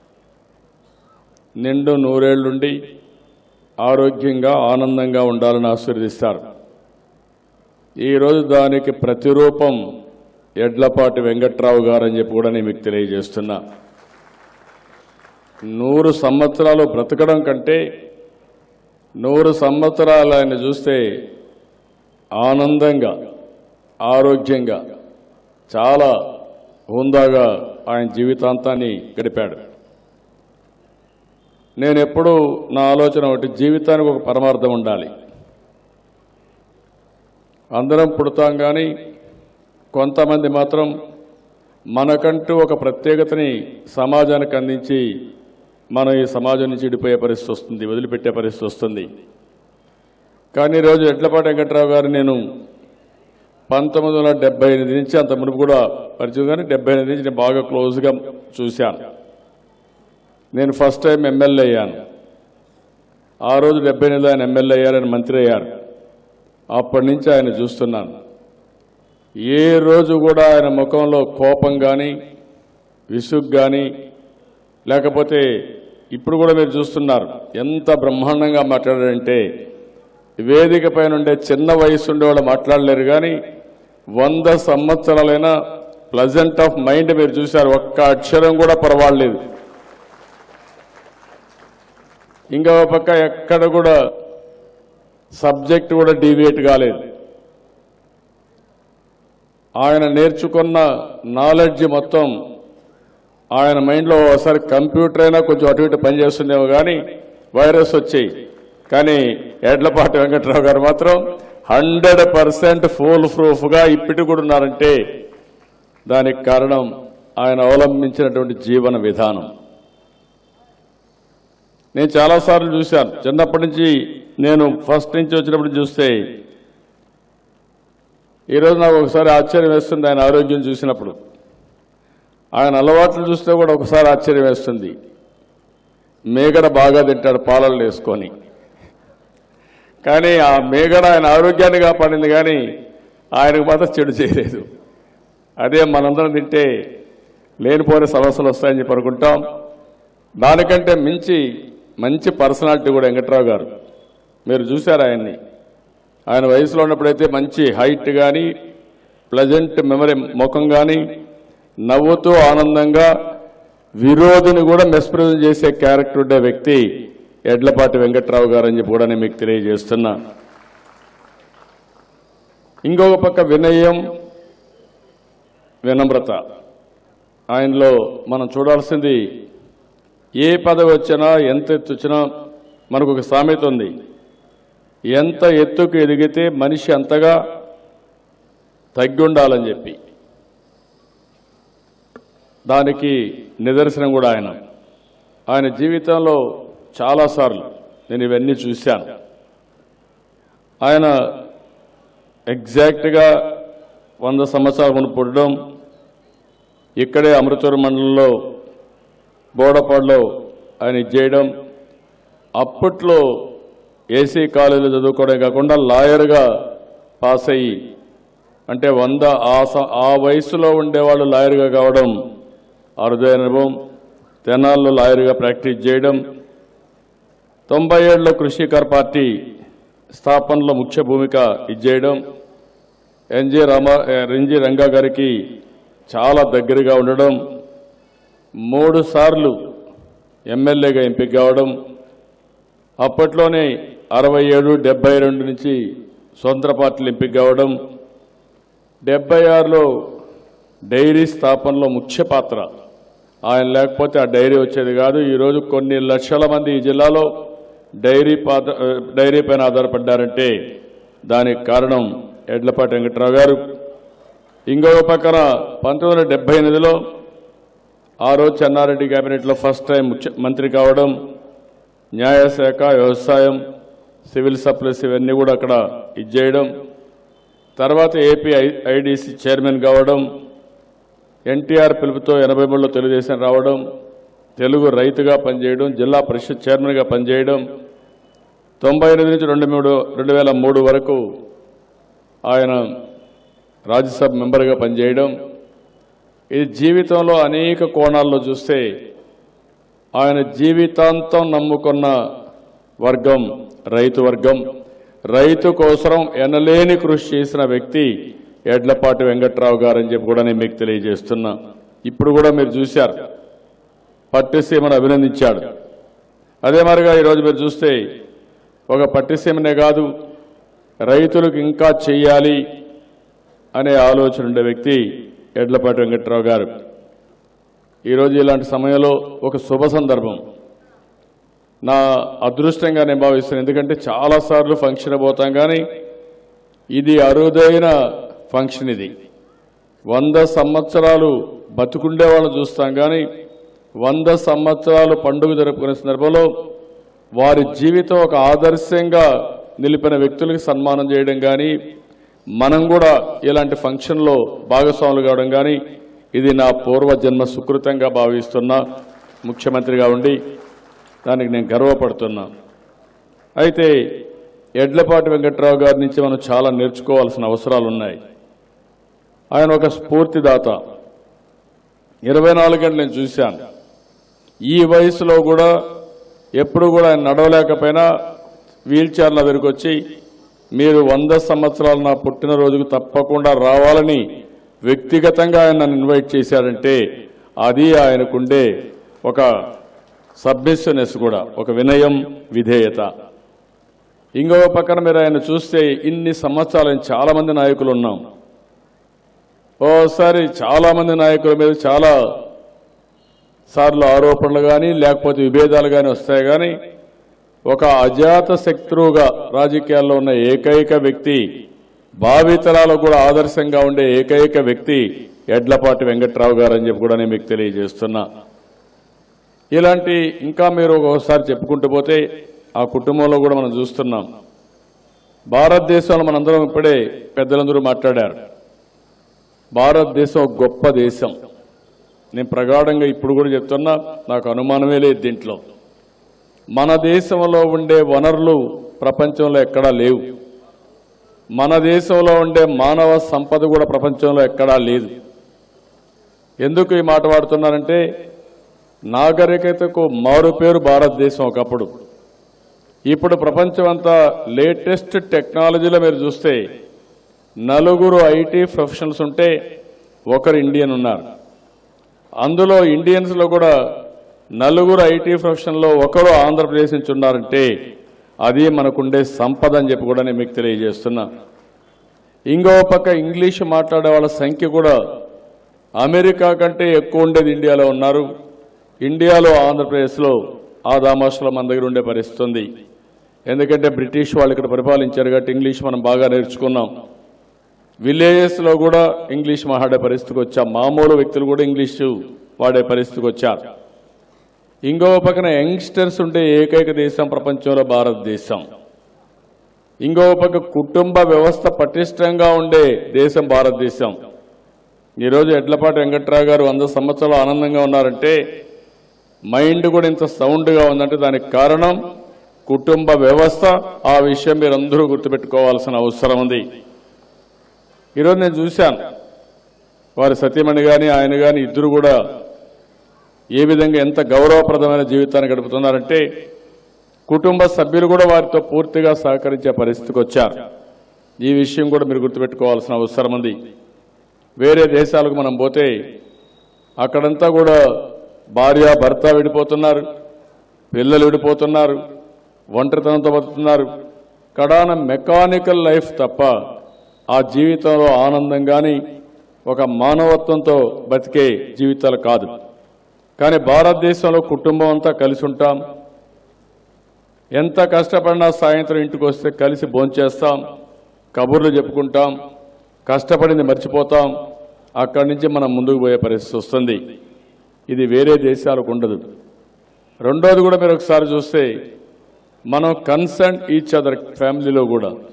నిండు నూరేళ్లుండి ఆరోగ్యంగా ఆనందంగా ఉండాలని ఆశీర్వదిస్తారు ఈరోజు దానికి ప్రతిరూపం ఎడ్లపాటి వెంకట్రావు గారు అని చెప్పి కూడా నేను మీకు తెలియజేస్తున్నా నూరు సంవత్సరాలు బ్రతకడం కంటే నూరు సంవత్సరాలు ఆయన చూస్తే ఆనందంగా ఆరోగ్యంగా చాలా హుందాగా ఆయన జీవితాంతాన్ని గడిపాడు నేను ఎప్పుడూ నా ఆలోచన ఒకటి జీవితానికి ఒక పరమార్థం ఉండాలి అందరం పుడతాం కానీ కొంతమంది మాత్రం మనకంటూ ఒక ప్రత్యేకతని సమాజానికి అందించి మనం ఈ సమాజం నుంచి విడిపోయే పరిస్థితి వస్తుంది వదిలిపెట్టే పరిస్థితి వస్తుంది కానీ ఈరోజు ఎడ్లపాటి వెంకట్రావు గారు నేను పంతొమ్మిది వందల డెబ్బై ఎనిమిది నుంచి అంత మునుపు కూడా పరిచయం కానీ డెబ్బై ఎనిమిది నుంచి నేను బాగా క్లోజ్గా చూశాను నేను ఫస్ట్ టైం ఎమ్మెల్యే అయ్యాను ఆ రోజు డెబ్బై నెలలు ఆయన ఎమ్మెల్యే అయ్యారు ఆయన మంత్రి అయ్యారు అప్పటి నుంచి ఆయన చూస్తున్నాను ఏ రోజు కూడా ఆయన ముఖంలో కోపం కానీ విసుగు కానీ లేకపోతే ఇప్పుడు కూడా మీరు చూస్తున్నారు ఎంత బ్రహ్మాండంగా మాట్లాడారంటే వేదిక పైన ఉండే చిన్న వయసు ఉండే వాళ్ళు మాట్లాడలేరు కానీ వంద సంవత్సరాలైనా ప్లజెంట్ ఆఫ్ మైండ్ మీరు చూశారు ఒక్క అక్షరం కూడా పర్వాలేదు ఇంకా ఒక పక్క ఎక్కడ కూడా సబ్జెక్ట్ కూడా డీవియేట్ కాలేదు ఆయన నేర్చుకున్న నాలెడ్జ్ మొత్తం ఆయన మైండ్లో ఒకసారి కంప్యూటర్ అయినా కొంచెం అటు ఇటు పనిచేస్తుందేమో కానీ వైరస్ వచ్చాయి కానీ ఎడ్లపాటి వెంకట్రావు గారు మాత్రం హండ్రెడ్ పర్సెంట్ ఫుల్ ప్రూఫ్గా ఇప్పటి కూడా ఉన్నారంటే దానికి కారణం ఆయన అవలంబించినటువంటి జీవన విధానం నేను చాలాసార్లు చూశాను చిన్నప్పటి నుంచి నేను ఫస్ట్ నుంచి వచ్చినప్పుడు చూస్తే ఈరోజు నాకు ఒకసారి ఆశ్చర్యం వేస్తుంది ఆయన ఆరోగ్యం చూసినప్పుడు ఆయన అలవాట్లు చూస్తే కూడా ఒకసారి ఆశ్చర్యం వేస్తుంది మేగడ బాగా తింటాడు పాలలు వేసుకొని కానీ ఆ మేగడ ఆయన ఆరోగ్యాన్ని కాపాడింది కానీ ఆయనకు మాత్రం చెడు చేయలేదు అదే మనందరం తింటే లేనిపోని సమస్యలు వస్తాయని చెప్పి అనుకుంటాం దానికంటే మించి మంచి పర్సనాలిటీ కూడా వెంకట్రావు గారు మీరు చూశారు ఆయన్ని ఆయన వయసులో ఉన్నప్పుడైతే మంచి హైట్ కానీ ప్లజెంట్ మెమరీ ముఖం కానీ నవ్వుతూ ఆనందంగా విరోధిని కూడా మెస్ప్రజం చేసే క్యారెక్టర్ ఉండే వ్యక్తి ఎడ్లపాటి వెంకట్రావు గారు అని చెప్పి కూడా నేను మీకు తెలియజేస్తున్నా ఇంకొక పక్క వినయం వినమ్రత ఆయనలో మనం చూడాల్సింది ఏ పదవి వచ్చినా ఎంత ఎత్తు వచ్చినా మనకు ఒక సామెత ఉంది ఎంత ఎత్తుకు ఎదిగితే మనిషి అంతగా తగ్గి ఉండాలని చెప్పి దానికి నిదర్శనం కూడా ఆయన ఆయన జీవితంలో చాలాసార్లు నేను ఇవన్నీ చూశాను ఆయన ఎగ్జాక్ట్గా వంద సంవత్సరాల ముందు పుట్టడం ఇక్కడే అమృతూరు మండలంలో బోడపాడులో ఆయన ఇది చేయడం అప్పట్లో ఏసీ కాలేజీలో చదువుకోవడం కాకుండా లాయర్గా పాస్ అయ్యి అంటే వంద ఆ స- ఆ వయసులో ఉండేవాళ్ళు లాయర్గా కావడం అరుదైన అనుభవం తెనాల్లో లాయర్గా ప్రాక్టీస్ చేయడం తొంభై ఏళ్ళలో కృషికర్ పార్టీ స్థాపనలో ముఖ్య భూమిక ఇచ్చేయడం ఎన్జి రామ ఎన్జి రంగా గారికి చాలా దగ్గరగా ఉండడం మూడు సార్లు ఎమ్మెల్యేగా ఎంపిక కావడం అప్పట్లోనే అరవై ఏడు డెబ్బై రెండు నుంచి స్వతంత్ర పార్టీలు ఎంపిక కావడం డెబ్బై ఆరులో డైరీ స్థాపనలో ముఖ్య పాత్ర ఆయన లేకపోతే ఆ డైరీ వచ్చేది కాదు ఈరోజు కొన్ని లక్షల మంది ఈ జిల్లాలో డైరీ పాత డైరీ పైన ఆధారపడ్డారంటే దానికి కారణం ఎడ్లపాటి వెంకట్రావు గారు ఇంకొక పక్కన పంతొమ్మిది వందల డెబ్బై ఎనిమిదిలో ఆ రోజు చెన్నారెడ్డి కేబినెట్లో ఫస్ట్ టైం ముఖ్య మంత్రి కావడం న్యాయశాఖ వ్యవసాయం సివిల్ సప్లైస్ ఇవన్నీ కూడా అక్కడ ఇచ్చేయడం తర్వాత ఏపీ ఐ ఐడిసి చైర్మన్ కావడం ఎన్టీఆర్ పిలుపుతో ఎనభై మూడులో తెలుగుదేశం రావడం తెలుగు రైతుగా పనిచేయడం జిల్లా పరిషత్ చైర్మన్గా పనిచేయడం తొంభై ఎనిమిది నుంచి రెండు మూడు రెండు వేల మూడు వరకు ఆయన రాజ్యసభ మెంబర్గా పనిచేయడం ఇది జీవితంలో అనేక కోణాల్లో చూస్తే ఆయన జీవితాంతం నమ్ముకున్న వర్గం రైతు వర్గం రైతు కోసం ఎనలేని కృషి చేసిన వ్యక్తి ఎడ్లపాటి వెంకట్రావు గారు అని చెప్పి కూడా నేను మీకు తెలియజేస్తున్నా ఇప్పుడు కూడా మీరు చూశారు పట్టిసీమను అభినందించాడు అదే మరిగా ఈరోజు మీరు చూస్తే ఒక పట్టిసీమనే కాదు రైతులకు ఇంకా చెయ్యాలి అనే ఆలోచన ఉండే వ్యక్తి ఎడ్లపాటి వెంకట్రావు గారు ఈరోజు ఇలాంటి సమయంలో ఒక శుభ సందర్భం నా అదృష్టంగా నేను భావిస్తున్నాను ఎందుకంటే చాలాసార్లు ఫంక్షన్ పోతాం కానీ ఇది అరుదైన ఫంక్షన్ ఇది వంద సంవత్సరాలు బతుకుండే వాళ్ళని చూస్తాం కానీ వంద సంవత్సరాలు పండుగ జరుపుకునే సందర్భంలో వారి జీవితం ఒక ఆదర్శంగా నిలిపిన వ్యక్తులకు సన్మానం చేయడం కానీ మనం కూడా ఇలాంటి ఫంక్షన్లో భాగస్వాములు కావడం కానీ ఇది నా పూర్వజన్మ సుకృతంగా భావిస్తున్నా ముఖ్యమంత్రిగా ఉండి దానికి నేను గర్వపడుతున్నా అయితే ఎడ్లపాటి వెంకట్రావు గారి నుంచి మనం చాలా నేర్చుకోవాల్సిన అవసరాలు ఉన్నాయి ఆయన ఒక స్ఫూర్తిదాత ఇరవై నాలుగు గంటలు నేను చూశాను ఈ వయసులో కూడా ఎప్పుడు కూడా ఆయన నడవలేకపోయినా వీల్ చైర్ల దగ్గరికి వచ్చి మీరు వంద సంవత్సరాలు నా పుట్టినరోజుకు తప్పకుండా రావాలని వ్యక్తిగతంగా ఆయన నన్ను ఇన్వైట్ చేశారంటే అది ఆయనకుండే ఒక సబ్మిసివ్నెస్ కూడా ఒక వినయం విధేయత ఇంకో పక్కన మీరు ఆయన చూస్తే ఇన్ని సంవత్సరాలు ఆయన చాలా మంది నాయకులు ఉన్నాం ఓసారి చాలా మంది నాయకుల మీద చాలా సార్లు ఆరోపణలు కానీ లేకపోతే విభేదాలు కానీ వస్తాయి కానీ ఒక అజాత శత్రువుగా రాజకీయాల్లో ఉన్న ఏకైక వ్యక్తి భావితరాలకు కూడా ఆదర్శంగా ఉండే ఏకైక వ్యక్తి ఎడ్లపాటి వెంకట్రావు గారు అని చెప్పి కూడా నేను మీకు తెలియజేస్తున్నా ఇలాంటి ఇంకా మీరు ఒకసారి చెప్పుకుంటూ పోతే ఆ కుటుంబంలో కూడా మనం చూస్తున్నాం భారతదేశంలో మనందరం ఇప్పుడే పెద్దలందరూ మాట్లాడారు భారతదేశం ఒక గొప్ప దేశం నేను ప్రగాఢంగా ఇప్పుడు కూడా చెప్తున్నా నాకు అనుమానమే లేదు దీంట్లో మన దేశంలో ఉండే వనరులు ప్రపంచంలో ఎక్కడా లేవు మన దేశంలో ఉండే మానవ సంపద కూడా ప్రపంచంలో ఎక్కడా లేదు ఎందుకు ఈ మాట వాడుతున్నారంటే నాగరికతకు మారు పేరు భారతదేశం ఒకప్పుడు ఇప్పుడు ప్రపంచం అంతా లేటెస్ట్ టెక్నాలజీలో మీరు చూస్తే నలుగురు ఐటీ ప్రొఫెషనల్స్ ఉంటే ఒకరు ఇండియన్ ఉన్నారు అందులో ఇండియన్స్లో కూడా నలుగురు ఐటీ ప్రొఫెషన్లో ఒకరు ఆంధ్రప్రదేశ్ నుంచి ఉన్నారంటే అది మనకుండే సంపద అని చెప్పి కూడా నేను మీకు తెలియజేస్తున్నా ఇంకో పక్క ఇంగ్లీష్ మాట్లాడే వాళ్ళ సంఖ్య కూడా అమెరికా కంటే ఎక్కువ ఉండేది ఇండియాలో ఉన్నారు ఇండియాలో ఆంధ్రప్రదేశ్లో ఆ దామాషలో మన దగ్గర ఉండే పరిస్థితి ఉంది ఎందుకంటే బ్రిటిష్ వాళ్ళు ఇక్కడ పరిపాలించారు కాబట్టి ఇంగ్లీష్ మనం బాగా నేర్చుకున్నాం విలేజెస్లో కూడా ఇంగ్లీష్ మాట్లాడే పరిస్థితికి వచ్చాం మామూలు వ్యక్తులు కూడా ఇంగ్లీషు వాడే పరిస్థితికి వచ్చారు ఇంకో పక్కన యంగ్స్టర్స్ ఉండే ఏకైక దేశం ప్రపంచంలో భారతదేశం ఇంకో పక్క కుటుంబ వ్యవస్థ పటిష్టంగా ఉండే దేశం భారతదేశం ఈరోజు ఎడ్లపాటి వెంకట్రావు గారు వంద సంవత్సరాలు ఆనందంగా ఉన్నారంటే మైండ్ కూడా ఇంత సౌండ్గా ఉందంటే దానికి కారణం కుటుంబ వ్యవస్థ ఆ విషయం మీరు అందరూ గుర్తుపెట్టుకోవాల్సిన అవసరం ఉంది ఈరోజు నేను చూశాను వారి సతీమణి కానీ ఆయన కానీ ఇద్దరు కూడా ఏ విధంగా ఎంత గౌరవప్రదమైన జీవితాన్ని గడుపుతున్నారంటే కుటుంబ సభ్యులు కూడా వారితో పూర్తిగా సహకరించే పరిస్థితికి వచ్చారు ఈ విషయం కూడా మీరు గుర్తుపెట్టుకోవాల్సిన అవసరం ఉంది వేరే దేశాలకు మనం పోతే అక్కడంతా కూడా భార్య భర్త విడిపోతున్నారు పిల్లలు విడిపోతున్నారు ఒంటరితనంతో బతుకుతున్నారు కడాన మెకానికల్ లైఫ్ తప్ప ఆ జీవితంలో ఆనందం కానీ ఒక మానవత్వంతో బతికే జీవితాలు కాదు కానీ భారతదేశంలో కుటుంబం అంతా కలిసి ఉంటాం ఎంత కష్టపడినా సాయంత్రం ఇంటికి వస్తే కలిసి భోంచేస్తాం కబుర్లు చెప్పుకుంటాం కష్టపడింది మర్చిపోతాం అక్కడి నుంచి మనం ముందుకు పోయే పరిస్థితి వస్తుంది ఇది వేరే దేశాలకు ఉండదు రెండోది కూడా మీరు ఒకసారి చూస్తే మనం కన్సర్న్ ఈచ్ అదర్ ఫ్యామిలీలో కూడా